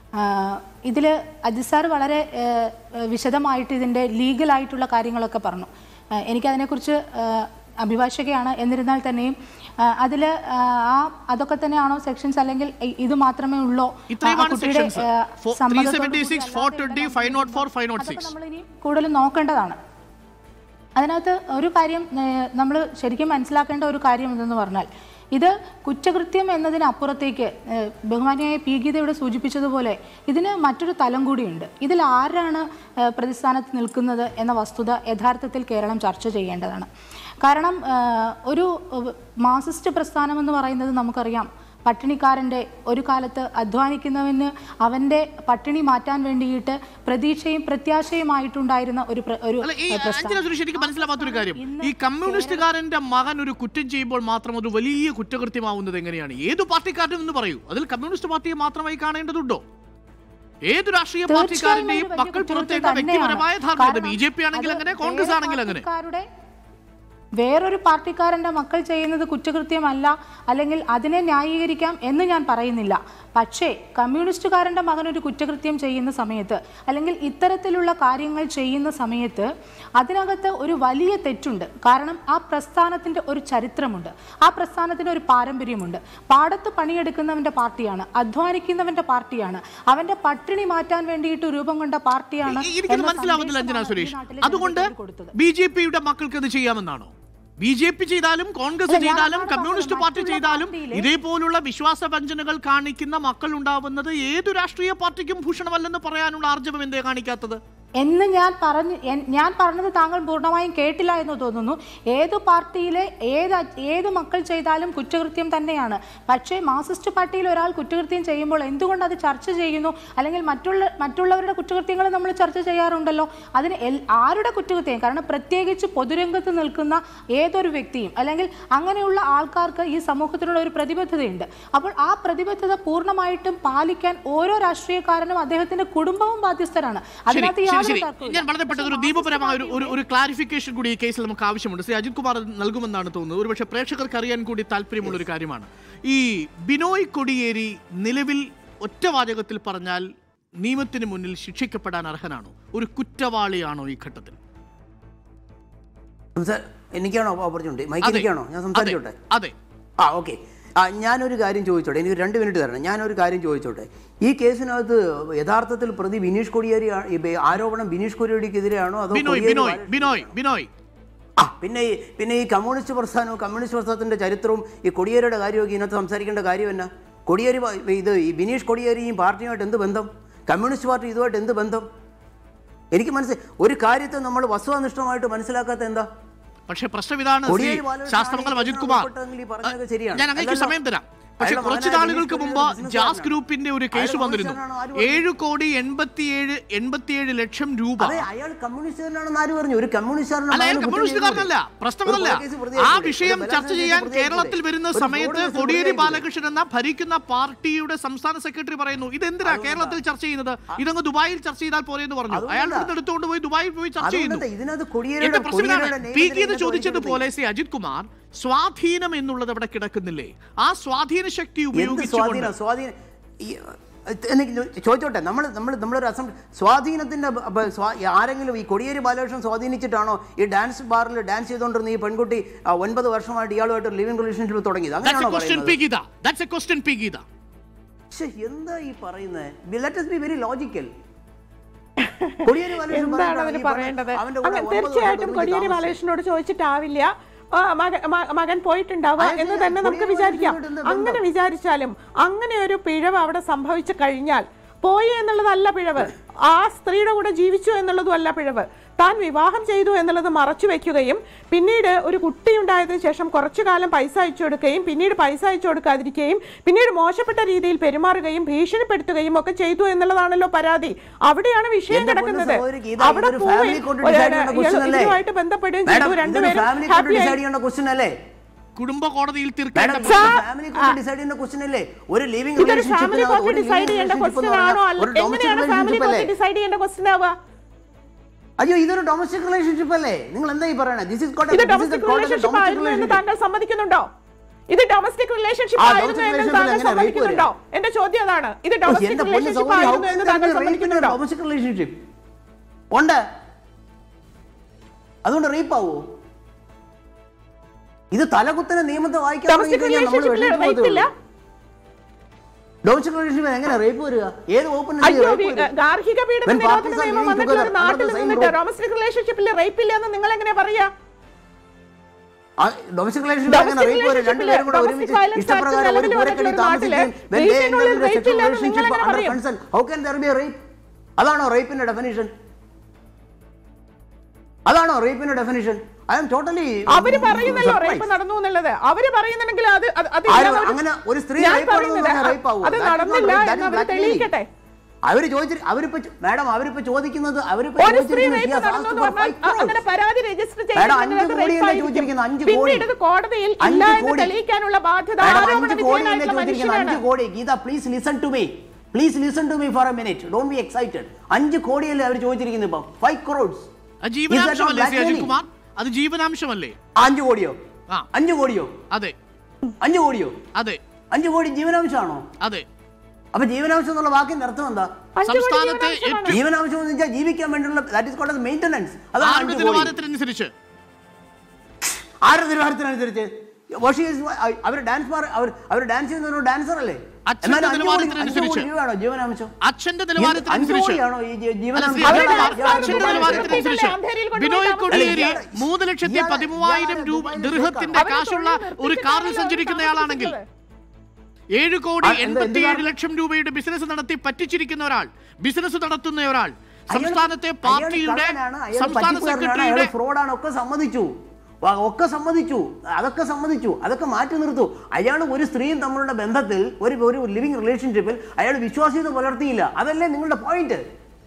ഇതിൽ അജിത് സാർ വളരെ ആ, ആ, വിശദമായിട്ട് ഇതിൻ്റെ ലീഗലായിട്ടുള്ള കാര്യങ്ങളൊക്കെ പറഞ്ഞു ആ, എനിക്കതിനെക്കുറിച്ച് ആ, അഭിഭാഷകയാണ് എന്നിരുന്നാൽ തന്നെയും അതിൽ ആ അതൊക്കെ തന്നെയാണോ സെക്ഷൻസ് അല്ലെങ്കിൽ ഇ- ഇത് മാത്രമേ ഉള്ളോ ആ, ആ ഇത്രയുമാണ് കുട്ടിയുടെ, സെക്ഷൻസ് ആ, സമ്മതത്തോടു കൂടി 376 420 504 അതൊക്കെ 506 നമ്മൾ ഇനി കൂടുതൽ നോക്കേണ്ടതാണ് അതിനകത്ത് ഒരു കാര്യം നമ്മൾ ശരിക്കും മനസ്സിലാക്കേണ്ട ഒരു കാര്യം എന്തെന്ന് പറഞ്ഞാൽ ഇത് കുറ്റകൃത്യം എന്നതിനപ്പുറത്തേക്ക് ഏഹ്, ബഹുമാനിയായ പി ഗീത ഇവിടെ സൂചിപ്പിച്ചതുപോലെ ഇതിന് മറ്റൊരു തലം കൂടിയുണ്ട് ഇതിൽ ആരാണ് ഏഹ്, പ്രതിസ്ഥാനത്ത് നിൽക്കുന്നത് എന്ന വസ്തുത യഥാർത്ഥത്തിൽ കേരളം ചർച്ച ചെയ്യേണ്ടതാണ് കാരണം ഏഹ്, ഒരു ഏഹ്, മാർസിസ്റ്റ് പ്രസ്ഥാനം എന്ന് പറയുന്നത് നമുക്കറിയാം പട്ടിണിക്കാരൻ്റെ ഒരു കാലത്ത് അധ്വാനിക്കുന്നവന് അവൻ്റെ പട്ടിണി മാറ്റാൻ വേണ്ടിയിട്ട് പ്രതീക്ഷയും പ്രത്യാശയുമായിട്ടുണ്ടായിരുന്ന ഒരു പ്ര- ഒരു അല്ല ഈ പ്രസ്ഥാനം. അഞ്ജന സുരേഷ് എനിക്ക് മനസ്സിലാവാത്തൊരു കാര്യം ഇന്ന് ഈ കമ്മ്യൂണിസ്റ്റുകാരന്റെ മകൻ ഒരു കുറ്റം ചെയ്യുമ്പോൾ മാത്രം അത് വലിയ കുറ്റകൃത്യമാവുന്നത് എങ്ങനെയാണ് ഏത് പാർട്ടിക്കാരനും എന്ന് പറയൂ അതിൽ കമ്മ്യൂണിസ്റ്റ് പാർട്ടിയെ മാത്രമായി കാണേണ്ടതുണ്ടോ ഏത് രാഷ്ട്രീയ തീർച്ചയായും പാർട്ടിക്കാരന്റെയും ഒരു വലിയ മക്കൾ കുറ്റകൃത്യം പുറത്തേണ്ട തന്നെയാണ്. വ്യക്തിപരമായ ധാർമ്മികത കാരണം ബി ജെ പി ആണെങ്കിൽ അത് അങ്ങനെ കോൺഗ്രസ് വേറെ ആണെങ്കിൽ അങ്ങനെ പാർട്ടിക്കാരുടെ വേറൊരു പാർട്ടിക്കാരൻ്റെ മക്കൾ ചെയ്യുന്നത് കുറ്റകൃത്യമല്ല അല്ലെങ്കിൽ അതിനെ ന്യായീകരിക്കാം എന്ന് ഞാൻ പറയുന്നില്ല പക്ഷേ കമ്മ്യൂണിസ്റ്റുകാരൻ്റെ മകൻ ഒരു കുറ്റകൃത്യം ചെയ്യുന്ന സമയത്ത് അല്ലെങ്കിൽ ഇത്തരത്തിലുള്ള കാര്യങ്ങൾ ചെയ്യുന്ന സമയത്ത് അതിനകത്ത് ഒരു വലിയ തെറ്റുണ്ട് കാരണം ആ പ്രസ്ഥാനത്തിൻ്റെ ഒരു ചരിത്രമുണ്ട് ആ പ്രസ്ഥാനത്തിന് ഒരു പാരമ്പര്യമുണ്ട് പാടത്ത് പണിയെടുക്കുന്നവൻ്റെ പാർട്ടിയാണ് അധ്വാനിക്കുന്നവൻ്റെ പാർട്ടിയാണ് അവൻ്റെ പട്ടിണി മാറ്റാൻ വേണ്ടിയിട്ട് രൂപം കൊണ്ട പാർട്ടിയാണ് ഈ- എനിക്കത് എന്ന മനസ്സിലാവുന്നില്ല അഞ്ജന സന്ദേശമാണ് സുരേഷ് ഈ നാട്ടിലെ അതുകൊണ്ട് ജനങ്ങൾക്ക് കൊടുത്തത്. ബി ജെ പിയുടെ മക്കൾക്ക് അത് ചെയ്യാമെന്നാണോ ബി ജെ പി ചെയ്താലും കോൺഗ്രസ് അല്ല, ഞാൻ ചെയ്താലും അതാണ് കമ്മ്യൂണിസ്റ്റ് പറഞ്ഞത്. പാർട്ടി മറ്റുള്ള ചെയ്താലും പാർട്ടിയിലെ- ഇതേപോലുള്ള വിശ്വാസ വഞ്ചനകൾ കാണിക്കുന്ന മക്കൾ ഉണ്ടാവുന്നത് ഏതു രാഷ്ട്രീയ പാർട്ടിക്കും ഭൂഷണമല്ലെന്ന് പറയാനുള്ള ആർജവം എന്തേ കാണിക്കാത്തത് എന്ന് ഞാൻ പറഞ്ഞു എൻ- ഞാൻ പറഞ്ഞത് താങ്കൾ പൂർണ്ണമായും കേട്ടില്ല എന്ന് തോന്നുന്നു ഏത് പാർട്ടിയിലെ ഏത് അ- ഏത് മക്കൾ ചെയ്താലും കുറ്റകൃത്യം തന്നെയാണ് പക്ഷേ മാർസിസ്റ്റ് പാർട്ടിയിൽ ഒരാൾ കുറ്റകൃത്യം ചെയ്യുമ്പോൾ എന്തുകൊണ്ട് അത് ചർച്ച ചെയ്യുന്നു അല്ലെങ്കിൽ മറ്റുള്ള മറ്റുള്ളവരുടെ കുറ്റകൃത്യങ്ങൾ നമ്മൾ ചർച്ച ചെയ്യാറുണ്ടല്ലോ അതിന് എൽ- ആരുടെ കുറ്റകൃത്യം കാരണം പ്രത്യേകിച്ച് പൊതുരംഗത്ത് നിൽക്കുന്ന ഏതൊരു വ്യക്തിയും അല്ലെങ്കിൽ അങ്ങനെയുള്ള ആൾക്കാർക്ക് ഈ സമൂഹത്തിനുള്ള ഒരു പ്രതിബദ്ധതയുണ്ട് അപ്പോൾ ആ പ്രതിബദ്ധത പൂർണ്ണമായിട്ടും പാലിക്കാൻ ഓരോ രാഷ്ട്രീയക്കാരനും അദ്ദേഹത്തിന്റെ കുടുംബവും ബാധ്യസ്ഥരാണ് ശരി അതിനകത്ത് ശരി യാതൊരു ശരി തർക്കവുമില്ല. ഞാൻ വളരെ പെട്ടെന്ന് ഒരു പക്ഷേ ദീപപരമായ ഒരു ഒരു മാർക്സിസ്റ്റ് ഒരു ക്ലാരിഫിക്കേഷൻ കൂടി ഈ കേസിൽ നമുക്ക് ആവശ്യമുണ്ട് ശ്രീ അജിത് കുമാർ അത് നൽകുമെന്നാണ് തോന്നുന്നത് ഒരുപക്ഷെ പ്രേക്ഷകർക്ക് അറിയാൻ കൂടി താല്പര്യമുള്ള ഒരു കാര്യമാണ് ഈ ബിനോയ് കൊടിയേരി നിലവിൽ ഒറ്റവാചകത്തിൽ പറഞ്ഞാൽ നിയമത്തിന് മുന്നിൽ ശിക്ഷിക്കപ്പെടാൻ അർഹനാണോ ഒരു കുറ്റവാളിയാണോ ഈ ഘട്ടത്തിൽ സംസാ- എനിക്കാണോ ഓപ്പർച്യൂണിറ്റി അതെ. മൈക്കിലേക്കാണോ ഞാൻ അതെ സംസാരിച്ചോട്ടെ അതെ ആ ഓക്കെ ആ ഞാനൊരു കാര്യം ചോദിച്ചോട്ടെ എനിക്ക് രണ്ട് മിനിറ്റ് തരണം ഞാനൊരു കാര്യം ചോദിച്ചോട്ടെ ഈ കേസിനകത്ത് യഥാർത്ഥത്തിൽ പ്രതി ബിനീഷ് കൊടിയേരി ആ- ഈ ബെ- ആരോപണം ബിനീഷ് കൊടിയേരിക്കെതിരെയാണോ അതോ ബിനോയ് കൊടിയേരി ബിനോയ് ബാലകൃഷ്ണൻ- ബിനോയ് ബിനോയ് ആ പിന്നെ ഈ പിന്നെ ഈ കമ്മ്യൂണിസ്റ്റ് പ്രസ്ഥാനവും കമ്മ്യൂണിസ്റ്റ് പ്രസ്ഥാനത്തിന്റെ ചരിത്രവും ഈ കൊടിയേരിയുടെ കാര്യമൊക്കെ ഇതിനകത്ത് സംസാരിക്കേണ്ട കാര്യം എന്നാ കൊടിയേരി പ- ഇത് ഈ ബിനീഷ് കൊടിയേരിയും പാർട്ടിയുമായിട്ട് എന്ത് ബന്ധം കമ്മ്യൂണിസ്റ്റ് പാർട്ടി ഇതുമായിട്ട് എന്ത് ബന്ധം എനിക്ക് മനസ്സിലായി ഒരു കാര്യത്തെ നമ്മൾ വസ്തുനിഷ്ഠമായിട്ട് മനസ്സിലാക്കാത്ത എന്താ പക്ഷേ പ്രശ്നം ഇതാണ് ശ്രീ കൊടിയേരി ബാലകൃഷ്ണൻ ശാസ്ത്രമംഗലം ആണ് ഈ അജിത് കുമാർ ഉൾപ്പെട്ടതെങ്കിൽ ഈ പറഞ്ഞതൊക്കെ ശരിയാണ്. ഞാൻ അങ്ങേക്ക് അല്ലല്ലോ. സമയം തരാം പക്ഷെ അയാളുടെ കുറച്ച് മകനായ നാളുകൾക്ക് ബിനീഷ് മുമ്പ് കൊടിയേരി ജാസ് ബിസിനസ്സുകാരനാണ്. ഗ്രൂപ്പിന്റെ ഒരു കേസ് അയാൾ വന്നിരുന്നു കമ്മ്യൂണിസ്റ്റാണെന്ന് ആര് പറഞ്ഞു? ഏഴ് കോടി എൺപത്തിയേഴ് എൺപത്തിയേഴ് ലക്ഷം രൂപ അതെ അയാൾ കമ്മ്യൂണിസ്റ്റുകാരനാണെന്ന് ആര് പറഞ്ഞു ഒരു കമ്മ്യൂണിസ്റ്റുകാരനാണ് അല്ല അയാൾ അയാൾ കുറ്റം കമ്മ്യൂണിസ്റ്റുകാരനല്ല ചെയ്തുകൂടെ? പ്രശ്നമല്ല ഒരു കൊലക്കേസ് പ്രതി ആ ആയിക്കൂടെ? വിഷയം ഒരു ചർച്ച ബലാത്സംഗ ചെയ്യാൻ പ്രതി ആയിക്കൂടെ? കേരളത്തിൽ വരുന്ന ഒരു സമയത്ത് fraud കേസ് പ്രതി കോടിയേരി ആയിക്കൂടെ? ബാലകൃഷ്ണൻ എന്ന ഭരിക്കുന്ന പാർട്ടിയുടെ സംസ്ഥാന സെക്രട്ടറി പറയുന്നു ഇതെന്തിനാ കേരളത്തിൽ ചർച്ച ചെയ്യുന്നത് ഇതങ്ങ് ദുബായിൽ ചർച്ച ചെയ്താൽ പോരെ എന്ന് പറഞ്ഞു അതുകൊണ്ടാ. അയാൾ ഇവിടുന്ന് എടുത്തുകൊണ്ട് പോയി ദുബായിൽ പോയി ചർച്ച ചെയ്യുന്നു അതുകൊണ്ടാ ഇതിനകത്ത് എന്റെ കൊടിയേരിയുടെ പ്രശ്നം ഇതാണ് കൊടിയേരിയുടെ പി നിയമത്തിൽ ഗീത ഇതിനകത്ത് ചോദിച്ചതുപോലെ ശ്രീ അജിത് കുമാർ സ്വാധീനം എന്നുള്ളത് അവിടെ കിടക്കുന്നില്ലേ ആ സ്വാധീന ശക്തി എന്ത് ഉപയോഗിച്ചുകൊണ്ട് സ്വാധീനം സ്വാധീനം ഈ, എനിക്ക് ചോ- ചോദിച്ചോട്ടെ നമ്മൾ നമ്മൾ നമ്മളൊരു അസം സ്വാധീനത്തിന്റെ ബ- ബ- സ്വാ- ആരെങ്കിലും ഈ കൊടിയേരി ബാലകൃഷ്ണൻ സ്വാധീനിച്ചിട്ടാണോ ഈ ഡാൻസ് ബാറിൽ ഡാൻസ് ചെയ്തുകൊണ്ടിരുന്ന ഈ പെൺകുട്ടി ആ, ഒൻപത് വർഷമായിട്ട് ഇയാളുമായിട്ട് ലിവിംഗ് റിലേഷൻഷിപ്പ് തുടങ്ങിയത് That's a അങ്ങനെയാണോ question, പറയുന്നത് P Geetha. That's a question, P Geetha. ശ്ശെ, എന്താ ഈ പറയുന്നത് let us be very logical Kodiyeri Balakrishnan എന്താണ് പറഞ്ഞിട്ടാണ് അതിന് ഈ പറഞ്ഞ- പറയേണ്ടത് അവന്റെ കൂടെ അങ്ങനെ ഒമ്പത് തീർച്ചയായിട്ടും വർഷമായിട്ട് കൊടിയേരി ഒരുമിച്ച് ബാലകൃഷ്ണനോട് ചോദിച്ചിട്ടാവില്ല ആ, മക- മ- മകൻ പോയിട്ടുണ്ടാവുക അയാൾ എന്ന് ശരിയാ. തന്നെ നമുക്ക് കൊടിയേരി വിചാരിക്കാം ബാലകൃഷ്ണനോട് എന്താ അങ്ങനെ ബന്ധം? വിചാരിച്ചാലും അങ്ങനെ ഒരു പിഴവ് അവിടെ സംഭവിച്ചു കഴിഞ്ഞാൽ പോയി എന്നുള്ളതല്ല പിഴവ് ആ സ്ത്രീയുടെ കൂടെ ജീവിച്ചു എന്നുള്ളതും അല്ല പിഴവ് താൻ വിവാഹം ചെയ്തു എന്നുള്ളത് മറച്ചു വെക്കുകയും പിന്നീട് ഒരു കുട്ടി ഉണ്ടായതിനു ശേഷം കുറച്ചു കാലം പൈസ അയച്ചു കൊടുക്കുകയും പിന്നീട് പൈസ അയച്ചു കൊടുക്കാതിരിക്കുകയും പിന്നീട് മോശപ്പെട്ട രീതിയിൽ പെരുമാറുകയും ഭീഷണിപ്പെടുത്തുകയും ഒക്കെ ചെയ്തു എന്നുള്ളതാണല്ലോ പരാതി അവിടെയാണ് വിഷയം എന്റെ പൊന്നു കിടക്കുന്നത് സഹോദരി ഗീത, അവിടെ ഇതൊരു പോയി family court ഒരു- decide ചെയ്യേണ്ട question ഇയാൾ അല്ലേ? ഇതുമായിട്ട് ബന്ധപ്പെടുകയും Madam, ചെയ്തു ഇതൊരു രണ്ടുപേരും family court happy ആയി. decide ചെയ്യേണ്ട question അല്ലേ കുടുംബ കോടതിയിൽ മാഡം തീർക്കേണ്ട ഫാമിലി കോർട്ട് ഡിസൈഡ് ചെയ്യുന്ന ക്വസ്റ്റ്യൻ അല്ലേ ഒരു ലിവിംഗ് ഇതൊരു ഫാമിലി കോർട്ട് ഡിസൈഡ് ചെയ്യേണ്ട ക്വസ്റ്റ്യൻ ആണോ അല്ല എങ്ങനെയാണ് ഫാമിലി കോർട്ട് ഡിസൈഡ് ചെയ്യേണ്ട ക്വസ്റ്റ്യൻ ആവുക അയ്യോ ഇതൊരു ഡൊമസ്റ്റിക് റിലേഷൻഷിപ്പ് അല്ലേ നിങ്ങൾ എന്താ ഈ പറയണത് ദിസ് ഇസ് ഇത് ഡൊമസ്റ്റിക് റിലേഷൻഷിപ്പ് ആയിരുന്നു എന്ന് താങ്കൾ സമ്മതിക്കുന്നുണ്ടോ ഇത് ഡൊമസ്റ്റിക് റിലേഷൻഷിപ്പ് ആ, ആയിരുന്നു domestic എന്ന് relationship താങ്കൾ എങ്ങനെ rape സമ്മതിക്കുന്നുണ്ടോ എന്റെ ചോദ്യം അതാണ് ഇത് ഡൊമസ്റ്റിക് എന്റെ പൊന്ന് റിലേഷൻഷിപ്പ് ആയിരുന്നു എന്ന് താങ്കൾ സമ്മതിക്കുന്നുണ്ടോ ഡൊമസ്റ്റിക് റിലേഷൻഷിപ്പ് ഉണ്ട് അതുകൊണ്ട് റേപ്പ് ആവോ ഇത് തലകുത്തനെ നിയമത്തെ വായിക്കാൻ ഡൊമസ്റ്റിക് റിലേഷൻഷിപ്പിൽ റേപ്പ് ഇല്ല ഡൊമസ്റ്റിക് റിലേഷൻഷിപ്പ് എങ്ങനെ റേപ്പ് വരിക ഏത് ഓപ്പൺ അയ്യോ വി- ഗാർഹിക പീഡന When നിരോധന parties are നിയമം living വന്നിട്ട് ഒരു together നാട്ടിൽ under the same നിന്നിട്ട് roof. ഡൊമസ്റ്റിക് റിലേഷൻഷിപ്പിൽ റേപ്പ് ഇല്ല എന്ന് നിങ്ങൾ എങ്ങനെ പറയാ ഡൊമസ്റ്റിക് റിലേഷൻഷിപ്പ് എങ്ങനെ Domestic റേപ്പ് വരും relationship രണ്ടുപേരും കൂടെ domestic ഒരുമിച്ച് violence act ഇഷ്ടപ്രകാരം ഒരു നിലവിൽ കൂരക്കടി വന്നിട്ടുള്ള നാട്ടില് താമസിക്കുകയും when they enter വീട്ടിനുള്ളിൽ into a rape sexual ഇല്ല എന്ന് നിങ്ങൾ relationship എങ്ങനെ under പറയും? consent, how can there be a rape? അതാണോ റേപ്പിന്റെ ഡെഫിനിഷൻ അതാണോ റേപ്പിന്റെ ഡെഫിനിഷൻ ഐ എം ടോട്ടലി അവര് പറയുന്നല്ലോ റേപ്പ് നടന്നു എന്നുള്ളത് അവര് പറയുന്നുണ്ടെങ്കിൽ അത് അത് അത് ആരും ഇല്ലാതെ ഒരു- അങ്ങനെ ഒരു സ്ത്രീ ഞാൻ rape ആണെന്ന് പറയുന്നത് പറഞ്ഞാൽ rape ആവുമോ? അത് That is not നടന്നില്ല rape, that എന്ന് is അവർ blackmailing. തെളിയിക്കട്ടെ അവര് ചോദിച്ചു അവരിപ്പോ മാഡം അവരിപ്പോ ചോദിക്കുന്നത് അവരിപ്പോ ഒരു സ്ത്രീ ചോദിച്ചിരിക്കുന്നത് റേപ്പ് she has നടന്നു asked എന്ന് for പറഞ്ഞാൽ five crores. അങ്ങനെ പരാതി രജിസ്റ്റർ മാഡം, അഞ്ച് ചെയ്യുന്നത് കോടിയല്ലേ ചോദിച്ചിരിക്കുന്നത്? അഞ്ച് കോടി. പിന്നീട് ഇത് കോടതിയിൽ അഞ്ച് ഇല്ല എന്ന് കോടി. തെളിയിക്കാനുള്ള ബാധ്യത മാഡം, ആരോപണ അഞ്ച് കോടിയല്ലേ വിധേയനായിട്ടുള്ള ചോദിച്ചിരിക്കുന്നത്? മനുഷ്യനാണ് അഞ്ച് കോടി Geetha please listen to me please listen to me for a minute don't be excited അഞ്ച് കോടിയല്ലേ അവർ ചോദിച്ചിരിക്കുന്നത് ഇപ്പം ഫൈവ് ക്രോഡ്സ് അത് ജീവനാംശമല്ലേ ശ്രീ അജിത് കുമാർ അത് ജീവനാംശമല്ലേ അഞ്ച് കോടിയോ ആ. അഞ്ച് കോടിയോ അതെ അഞ്ച് കോടിയോ അതെ അഞ്ച് കോടി ജീവനാംശമാണോ അതെ അപ്പൊ ജീവനാംശം എന്നുള്ള വാക്കിന്റെ അർത്ഥം എന്താ അഞ്ച് കോടി സംസ്ഥാനത്തെ ജീവനാംശമാണ്. ഏറ്റവും ജീവനാംശം എന്ന് വെച്ചാൽ ജീവിക്കാൻ വേണ്ടിയുള്ള ദാറ്റ് ഇസ് കോൾഡ് മെയിൻ്റനൻസ് അതാണ് ആരുടെ അഞ്ച് കോടി നിലവാരത്തിനനുസരിച്ച് ആരുടെ തീരുമാനത്തിനനുസരിച്ച് വാഷി അവർ ഡാൻസ് ബാർ അവർ അവർ ഡാൻസ് ചെയ്യുന്ന ഡാൻസർ അല്ലേ അച്ഛന്റെ എന്നാലും അഞ്ച് കോടി- അഞ്ച് നിലവാരത്തിനനുസരിച്ച്. കോടി രൂപയാണോ ജീവനാംശം അച്ഛന്റെ അഞ്ച് നിലവാരത്തിനനുസരിച്ച് കോടിയാണോ ഈ ജീ- അല്ല, ജീവനാംശം ശ്രീ അവരുടെ അജിത് കുമാർ, ആൾക്കാർ അച്ഛന്റെ ദുബായിൽ നിലവാരത്തിനനുസരിച്ച് അന്ധേരിയിൽ കൊണ്ടുപോയി ബിനോയ് താമസിപ്പിച്ചു. കോടിയേരി ഇയാളെ- മൂന്ന് ലക്ഷത്തി ഇയാളെ- പതിമൂവായിരം ഇയാളെ രൂപ ദുബായിൽ ദൃഹത്തിന്റെ അവര് കാശുള്ള തൊഴിൽ ഒരു കാറിൽ നിർത്തിച്ചിട്ടാണ് സഞ്ചരിക്കുന്നയാളാണെങ്കിൽ താമസിപ്പിച്ചത്. ഏഴ് കോടി ആ, എന്ത്- എന്ത് എൺപത്തിയേഴ് കാരണം? ലക്ഷം രൂപയുടെ ബിസിനസ് നടത്തി പറ്റിച്ചിരിക്കുന്ന ഒരാൾ ബിസിനസ് നടത്തുന്ന ഒരാൾ അയാള് സംസ്ഥാനത്തെ അയാള് പാർട്ടിയുടെ കള്ളനാണ്, അയാള് സംസ്ഥാന പറ്റിപ്പുകാരനാണ്, അയാള് സെക്രട്ടറിയുടെ ഫ്രോഡാണ് ഒക്കെ സമ്മതിച്ചു വ- ഒക്കെ സമ്മതിച്ചു അതൊക്കെ സമ്മതിച്ചു അതൊക്കെ മാറ്റി നിർത്തു അയാൾ ഒരു സ്ത്രീയും തമ്മിലുള്ള ബന്ധത്തിൽ ഒരു ഒരു ലിവിങ് റിലേഷൻഷിപ്പിൽ അയാൾ വിശ്വാസ്യത പുലർത്തിയില്ല അതല്ലേ നിങ്ങളുടെ പോയിന്റ്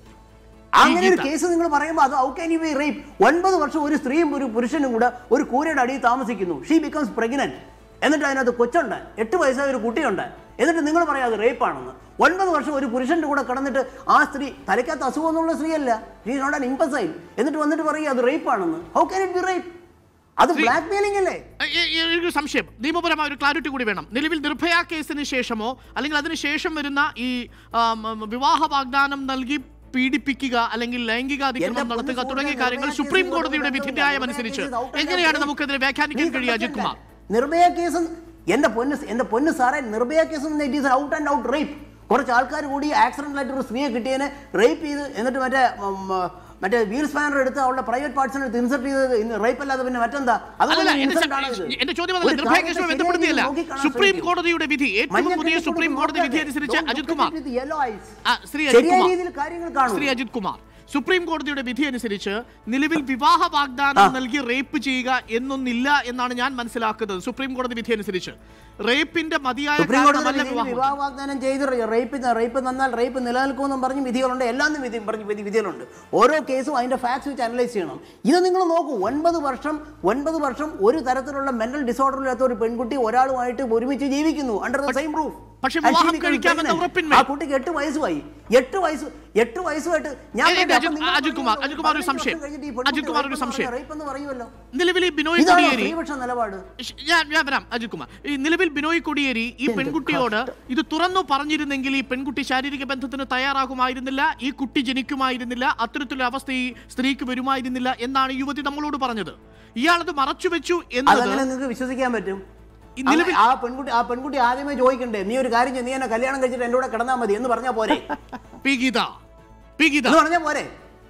അങ്ങനെ ഒരു ഗീത. കേസ് നിങ്ങൾ പറയുമ്പോൾ അത് ഔ ക്യാൻ യു ബി റേപ്പ് ഒൻപത് വർഷം ഒരു സ്ത്രീയും ഒരു പുരുഷനും കൂടെ ഒരു കൂരയുടെ അടിയിൽ താമസിക്കുന്നു ഷീ ബിക്കംസ് പ്രഗ്നന്റ് എന്നിട്ട് അതിനകത്ത് കൊച്ചുണ്ട് എട്ട് വയസ്സായ ഒരു കുട്ടിയുണ്ട് എന്നിട്ട് നിങ്ങൾ പറയാം അത് റേപ്പ് ആണെന്ന് ഒൻപത് വർഷം ഒരു പുരുഷന്റെ കൂടെ കിടന്നിട്ട് ആ സ്ത്രീ തലയ്ക്കകത്ത് അസുഖം എന്നുള്ള സ്ത്രീയല്ല ഷീ നോട്ട് ആൻ ഇമ്പസൈൽ എന്നിട്ട് വന്നിട്ട് പറയുക അത് റേപ്പ് ആണെന്ന് how can it be rape അത് ശ്രീ- ബ്ലാക്ക് മെയിലിംഗ് അല്ലേ ഏ- ഏ- ഒരു സംശയം നിയമപരമായ ഒരു ക്ലാരിറ്റി കൂടി വേണം നിലവിൽ നിർഭയ കേസിന് ശേഷമോ അല്ലെങ്കിൽ അതിന് ശേഷം വരുന്ന ഈ ആം, ഉം, വിവാഹ വാഗ്ദാനം നൽകി പീഡിപ്പിക്കുക അല്ലെങ്കിൽ ലൈംഗിക അതിക്രമം എന്റെ പൊന്ന് നടത്തുക തുടങ്ങിയ സുഹൃത്തേ, കാര്യങ്ങൾ നിർഭയ സുപ്രീം കേസിൽ കോടതിയുടെ ഒരു വിധിന്യായം നിർഭയ അനുസരിച്ച് കേസിൽ ഔട്ട് ആൻഡ് എങ്ങനെയാണ് ഔട്ട് നമുക്കതിനെ വ്യാഖ്യാനിക്കാൻ നീ കഴിയുക അജിത് കുമാർ നിർഭയ കേസ് എന്റെ പൊന്ന് എന്റെ പൊന്ന് സാറേ Nirbhaya case it is out and out rape കുറച്ച് ആൾക്കാർ കൂടി ആക്സിഡന്റിലായിട്ട് ഒരു സ്ത്രീയെ കിട്ടിയതിനെ റേപ്പ് ചെയ്ത് എന്നിട്ട് മറ്റേ ഉം, മറ്റേ വീൽ സ്പാനർ എടുത്ത് അവളുടെ പ്രൈവറ്റ് പാർട്സിനെ ഇൻസർട്ട് ചെയ്തത് റേപ്പ് അല്ലാതെ പിന്നെ മറ്റെന്താ അല്ലല്ല അതുകൊണ്ട് എന്റെ insult ആണോ ഇത്? എന്റെ ചോദ്യം അതല്ല ഒരു നിർഭയ കാര്യത്തെ കേസുമായി ശരിയായി ബന്ധപ്പെടുത്തിയല്ല നോക്കിക്കാണാൻ സുപ്രീം ശ്രമിക്കൂ. കോടതിയുടെ വിധി ഏറ്റവും മഞ്ഞ പുതിയ കെട്ടി സുപ്രീം കൊടുത്ത് കോടതി വിധി നോക്കാതെ. അനുസരിച്ച് Don't Ajith look Kumar at it with yellow eyes. ആ, ശ്രീ അജിത് ശരിയായ കുമാർ രീതിയിൽ കാര്യങ്ങൾ കാണും ശ്രീ അജിത് കുമാർ സുപ്രീം കോടതിയുടെ വിധി അനുസരിച്ച് നിലവിൽ വിവാഹ വാഗ്ദാനം നൽകി റേപ്പ് ചെയ്യുക എന്നൊന്നില്ല എന്നാണ് ഞാൻ മനസ്സിലാക്കുന്നത് സുപ്രീം കോടതി വിധി അനുസരിച്ച് റേപ്പിന്റെ മതിയായ സുപ്രീം കോടതി കാരണമല്ല വിധിയിൽ വിവാഹം വിവാഹ വാഗ്ദാനം ചെയ്ത് റേപ്പ് റേപ്പ് തന്നാൽ റേപ്പ് നിലനിൽക്കുമെന്നും പറഞ്ഞ് വിധികളുണ്ട് എല്ലാം വിധി പറഞ്ഞ് വിധി വിധികളുണ്ട് ഓരോ കേസും അതിന്റെ ഫാക്ട്സ് വെച്ച് അനലൈസ് ചെയ്യണം ഇത് നിങ്ങൾ നോക്കൂ ഒൻപത് വർഷം ഒൻപത് വർഷം ഒരു തരത്തിലുള്ള മെന്റൽ ഡിസോർഡറില്ലാത്ത ഒരു പെൺകുട്ടി ഒരാളുമായിട്ട് ഒരുമിച്ച് ജീവിക്കുന്നു അണ്ടർ ദ സെയിം റൂഫ് പക്ഷേ വിവാഹം കഴിക്കാമെന്ന ഉറപ്പിന്മേൽ. ആ കുട്ടിക്ക് എട്ട് വയസ്സുമായി എട്ട് വയസ്സ് എട്ട് വയസ്സുമായിട്ട് ഞാൻ ഏ, ഏ, കേട്ടു, അജിത്- അപ്പോൾ നിങ്ങൾ അജിത് കുമാർ, അജിത് കുമാർ ഒരു പതിനഞ്ച് സംശയം. വർഷം കഴിഞ്ഞിട്ട് ഈ പെൺകുട്ടി അജിത് കുമാർ ഒരു rape എന്ന് സംശയം. പറയുമല്ലോ, rape എന്ന് പറയുമല്ലോ നിലവിൽ ഈ ബിനോയ് ഇതാണോ കോടിയേരി സ്ത്രീപക്ഷ നിലപാട് ഷ് ഞാൻ ഞാൻ വരാം അജിത് കുമാർ ഈ നിലവിൽ ബിനോയ് കൊടിയേരി ഈ പെൺകുട്ടിയോട് ഇത് തുറന്നു പറഞ്ഞിരുന്നെങ്കിൽ ഈ പെൺകുട്ടി ശാരീരിക ബന്ധത്തിന് തയ്യാറാകുമായിരുന്നില്ല ഈ കുട്ടി ജനിക്കുമായിരുന്നില്ല അത്തരത്തിലൊരു അവസ്ഥ ഈ സ്ത്രീക്ക് വരുമായിരുന്നില്ല എന്നാണ് ഈ യുവതി നമ്മളോട് പറഞ്ഞത് ഇയാളത് മറച്ചുവെച്ചു എന്നത് അതെങ്ങനെ നിങ്ങൾക്ക് വിശ്വസിക്കാൻ പറ്റും ഈ നിലവിൽ- ആ പെൺകുട്ടി ആ പെൺകുട്ടി ആദ്യമേ ചോദിക്കണ്ടേ നീ ഒരു കാര്യം ചെയ്യ്, നീ എന്നെ കല്യാണം കഴിച്ചിട്ട് എന്റെ കൂടെ കിടന്നാൽ മതി എന്ന് പറഞ്ഞാ പോരെ പി ഗീത പി ഗീത എന്ന് പറഞ്ഞാ പോരെ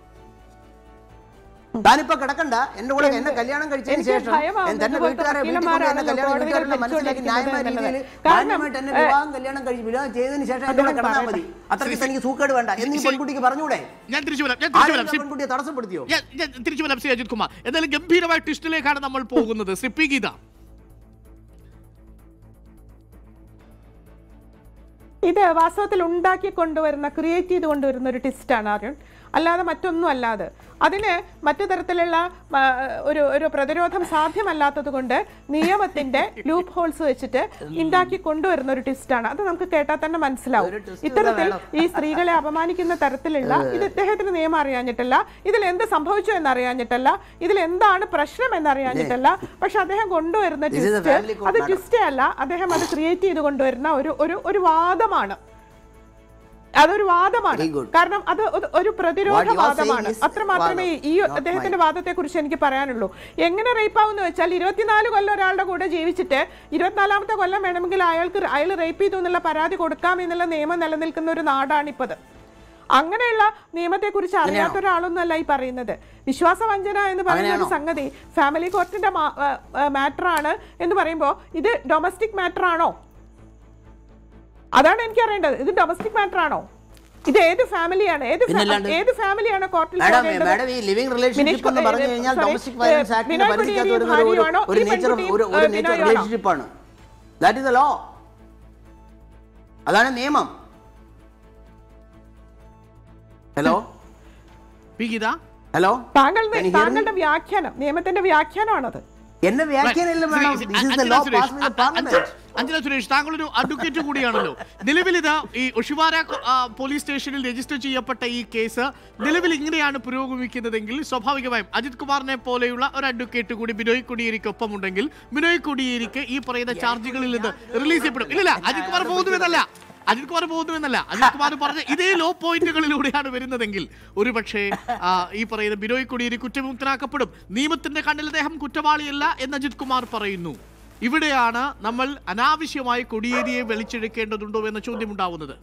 താനിപ്പോ കിടക്കണ്ട എന്റെ കൂടെ എന്നെ കല്യാണം കഴിച്ചതിന് എനിക്ക് ശേഷം ഭയമാവുന്നത് തന്റെ ഇതുപോലത്തെ വീട്ടുകാരെ വീട്ടിൽ കൊണ്ട് എന്നെ വക്കീലന്മാരാണല്ലോ കല്യാണം കോടതികൾ വീട്ടുകാരുടെ മനസ്സിലാക്കി ന്യായമായ ഭരിച്ചുകൊണ്ടിരിക്കുന്നത് രീതിയിൽ എന്നുള്ളത്. കാരണം, മാന്യമായിട്ട് എന്നെ വിവാഹം കല്യാണം കഴിച്ച് വിവാഹം ചെയ്തതിന് ശേഷം എന്റെ കൂടെ അദ്ദേഹം കിടന്നാൽ മതി അത്രയ്ക്ക് തനിക്ക് സൂക്കേട് വേണ്ട എന്ന് ഈ ശരി. പെൺകുട്ടിക്ക് പറഞ്ഞൂടെ ഞാൻ തിരിച്ചു വരാം ഞാൻ തിരിച്ചു ആരും വരാം ആ ശ്രീ- പെൺകുട്ടിയെ തടസ്സപ്പെടുത്തിയോ ഞാൻ ഞാൻ തിരിച്ചു വരാം ശ്രീ അജിത് കുമാർ എന്തായാലും ഗംഭീരമായ ട്വിസ്റ്റിലേക്കാണ് നമ്മൾ പോകുന്നത് ശ്രീ പി ഗീത ഇത് വാസ്തവത്തിൽ ഉണ്ടാക്കി കൊണ്ടുവരുന്ന ക്രിയേറ്റ് ചെയ്ത് കൊണ്ടുവരുന്ന ഒരു ടിസ്റ്റാണ് അരുൺ അല്ലാതെ മറ്റൊന്നും അല്ലാതെ അതിന് മറ്റു തരത്തിലുള്ള ആ, ഒരു ഒരു പ്രതിരോധം സാധ്യമല്ലാത്തത് കൊണ്ട് നിയമത്തിന്റെ ലൂപ്പ് ഹോൾസ് വെച്ചിട്ട് ഉണ്ടാക്കി കൊണ്ടുവരുന്ന ഒരു ടിസ്റ്റാണ് അത് നമുക്ക് കേട്ടാൽ തന്നെ മനസ്സിലാവും ഇത്തരത്തിൽ ഈ സ്ത്രീകളെ അപമാനിക്കുന്ന തരത്തിലുള്ള ഇത് ഇദ്ദേഹത്തിന് നിയമം അറിയാഞ്ഞിട്ടല്ല ഇതിൽ എന്ത് സംഭവിച്ചു എന്നറിയാഞ്ഞിട്ടല്ല ഇതിൽ എന്താണ് പ്രശ്നം എന്നറിയാഞ്ഞിട്ടല്ല പക്ഷെ അദ്ദേഹം കൊണ്ടുവരുന്ന This is a twist family court, അത് madam. ട്വിസ്റ്റേ അല്ല അദ്ദേഹം അത് ക്രിയേറ്റ് ചെയ്ത് കൊണ്ടുവരുന്ന ഒരു ഒരു ഒരു വാദമാണ് അതൊരു വാദമാണ് Very good. കാരണം അത് ഒരു- ഒരു പ്രതിരോധ What you are വാദമാണ് saying is അത്ര മാത്രമേ വാദം, ഈ not അദ്ദേഹത്തിന്റെ mine. വാദത്തെ കുറിച്ച് എനിക്ക് പറയാനുള്ളൂ എങ്ങനെ റേപ്പ് ആവുമെന്ന് വെച്ചാൽ ഇരുപത്തിനാല് കൊല്ലം ഒരാളുടെ കൂടെ ജീവിച്ചിട്ട് ഇരുപത്തിനാലാമത്തെ കൊല്ലം വേണമെങ്കിൽ അയാൾക്ക് അയാൾ റേപ്പ് ചെയ്തു എന്നുള്ള പരാതി കൊടുക്കാം എന്നുള്ള നിയമം നിലനിൽക്കുന്ന ഒരു നാടാണിപ്പത് അങ്ങനെയുള്ള നിയമത്തെക്കുറിച്ച് അറിയാത്ത ഒരാളൊന്നുമല്ല ഈ പറയുന്നത് വിശ്വാസവഞ്ചന എന്ന് പറയുന്ന ഒരു അങ്ങനെയാണോ? സംഗതി ഫാമിലി കോർട്ടിന്റെ മാറ്റർ ആണ് എന്ന് പറയുമ്പോൾ ഇത് ഡൊമസ്റ്റിക് മാറ്റർ ആണോ അതാണ് എനിക്ക് അറിയേണ്ടത് ഇത് ഡൊമസ്റ്റിക് മാറ്റർ ആണോ ഇത് ഏത് ഫാമിലിയാണ് ഏത് ഫാ- പിന്നല്ലാണ്ട്? ഏത് ഫാമിലിയാണ് കോർട്ടിൽ മാഡം പോകേണ്ടത്? മാഡം ഈ ലിവിംഗ് റിലേഷൻഷിപ്പ് എന്ന് മിനിഷ് പറഞ്ഞു ഏ, കഴിഞ്ഞാൽ sorry, ഡൊമസ്റ്റിക് വയലൻസ് ഏ, ആക്ടിന്റെ ബിനോയ് പരിധിക്കകത്ത് കൊടിയേരി വരുന്ന ഒരു- ഒരു ഭാര്യയാണോ? ഒരു ഈ നേച്ചർ പെൺകുട്ടിയും, ഒരു ഒരു ഏ, നേച്ചർ ബിനോയാണോ? റിലേഷൻഷിപ്പാണ് ദാറ്റ് ഇസ് ദ ലോ അതാണ് നിയമം ഹലോ പി ഗീത ഹലോ താങ്കൾ Can you hear me? താങ്കളുടെ വ്യാഖ്യാനം നിയമത്തിന്റെ വ്യാഖ്യാനമാണത് എന്നെ വ്യാഖ്യാനമില്ല ശ്രീ- മാഡം ശ്രീ- this is the Anjana law Suresh, pass with അ- അ- പാർലമെന്റ് അഞ്ജന- അഞ്ജന സുരേഷ് താങ്കളൊരു അഡ്വക്കേറ്റ് കൂടിയാണല്ലോ നിലവിൽ ഇത് ഈ ഒഷിവാര ആ, പോലീസ് സ്റ്റേഷനിൽ രജിസ്റ്റർ ചെയ്യപ്പെട്ട ഈ കേസ് നിലവിൽ ഇങ്ങനെയാണ് പുരോഗമിക്കുന്നതെങ്കിൽ സ്വാഭാവികമായും അജിത് കുമാറിനെ പോലെയുള്ള ഒരു അഡ്വക്കേറ്റ് കൂടി ബിനോയ് കൊടിയേരിക്കൊപ്പം ഉണ്ടെങ്കിൽ ബിനോയ് കൊടിയേരിക്ക് ഈ പറയുന്ന ചാർജുകളിൽ നിന്ന് റിലീസ് ചെയ്യപ്പെടും ഇല്ലില്ല അജിത് കുമാർ പോകുന്നുവെന്നല്ല അജിത് കുമാർ പോകുന്നുവെന്നല്ല അജിത് കുമാർ പറഞ്ഞ ഇതേ ലോ പോയിന്റുകളിലൂടെയാണ് വരുന്നതെങ്കിൽ ഒരുപക്ഷെ ആ, ഈ പറയുന്ന ബിനോയ് കൊടിയേരി കുറ്റമുക്തനാക്കപ്പെടും നിയമത്തിന്റെ കണ്ണിൽ അദ്ദേഹം കുറ്റവാളിയല്ല എന്ന് അജിത് കുമാർ പറയുന്നു ഇവിടെയാണ് നമ്മൾ അനാവശ്യമായി കൊടിയേരിയെ വലിച്ചെടുക്കേണ്ടതുണ്ടോ എന്ന ചോദ്യം ഉണ്ടാവുന്നത്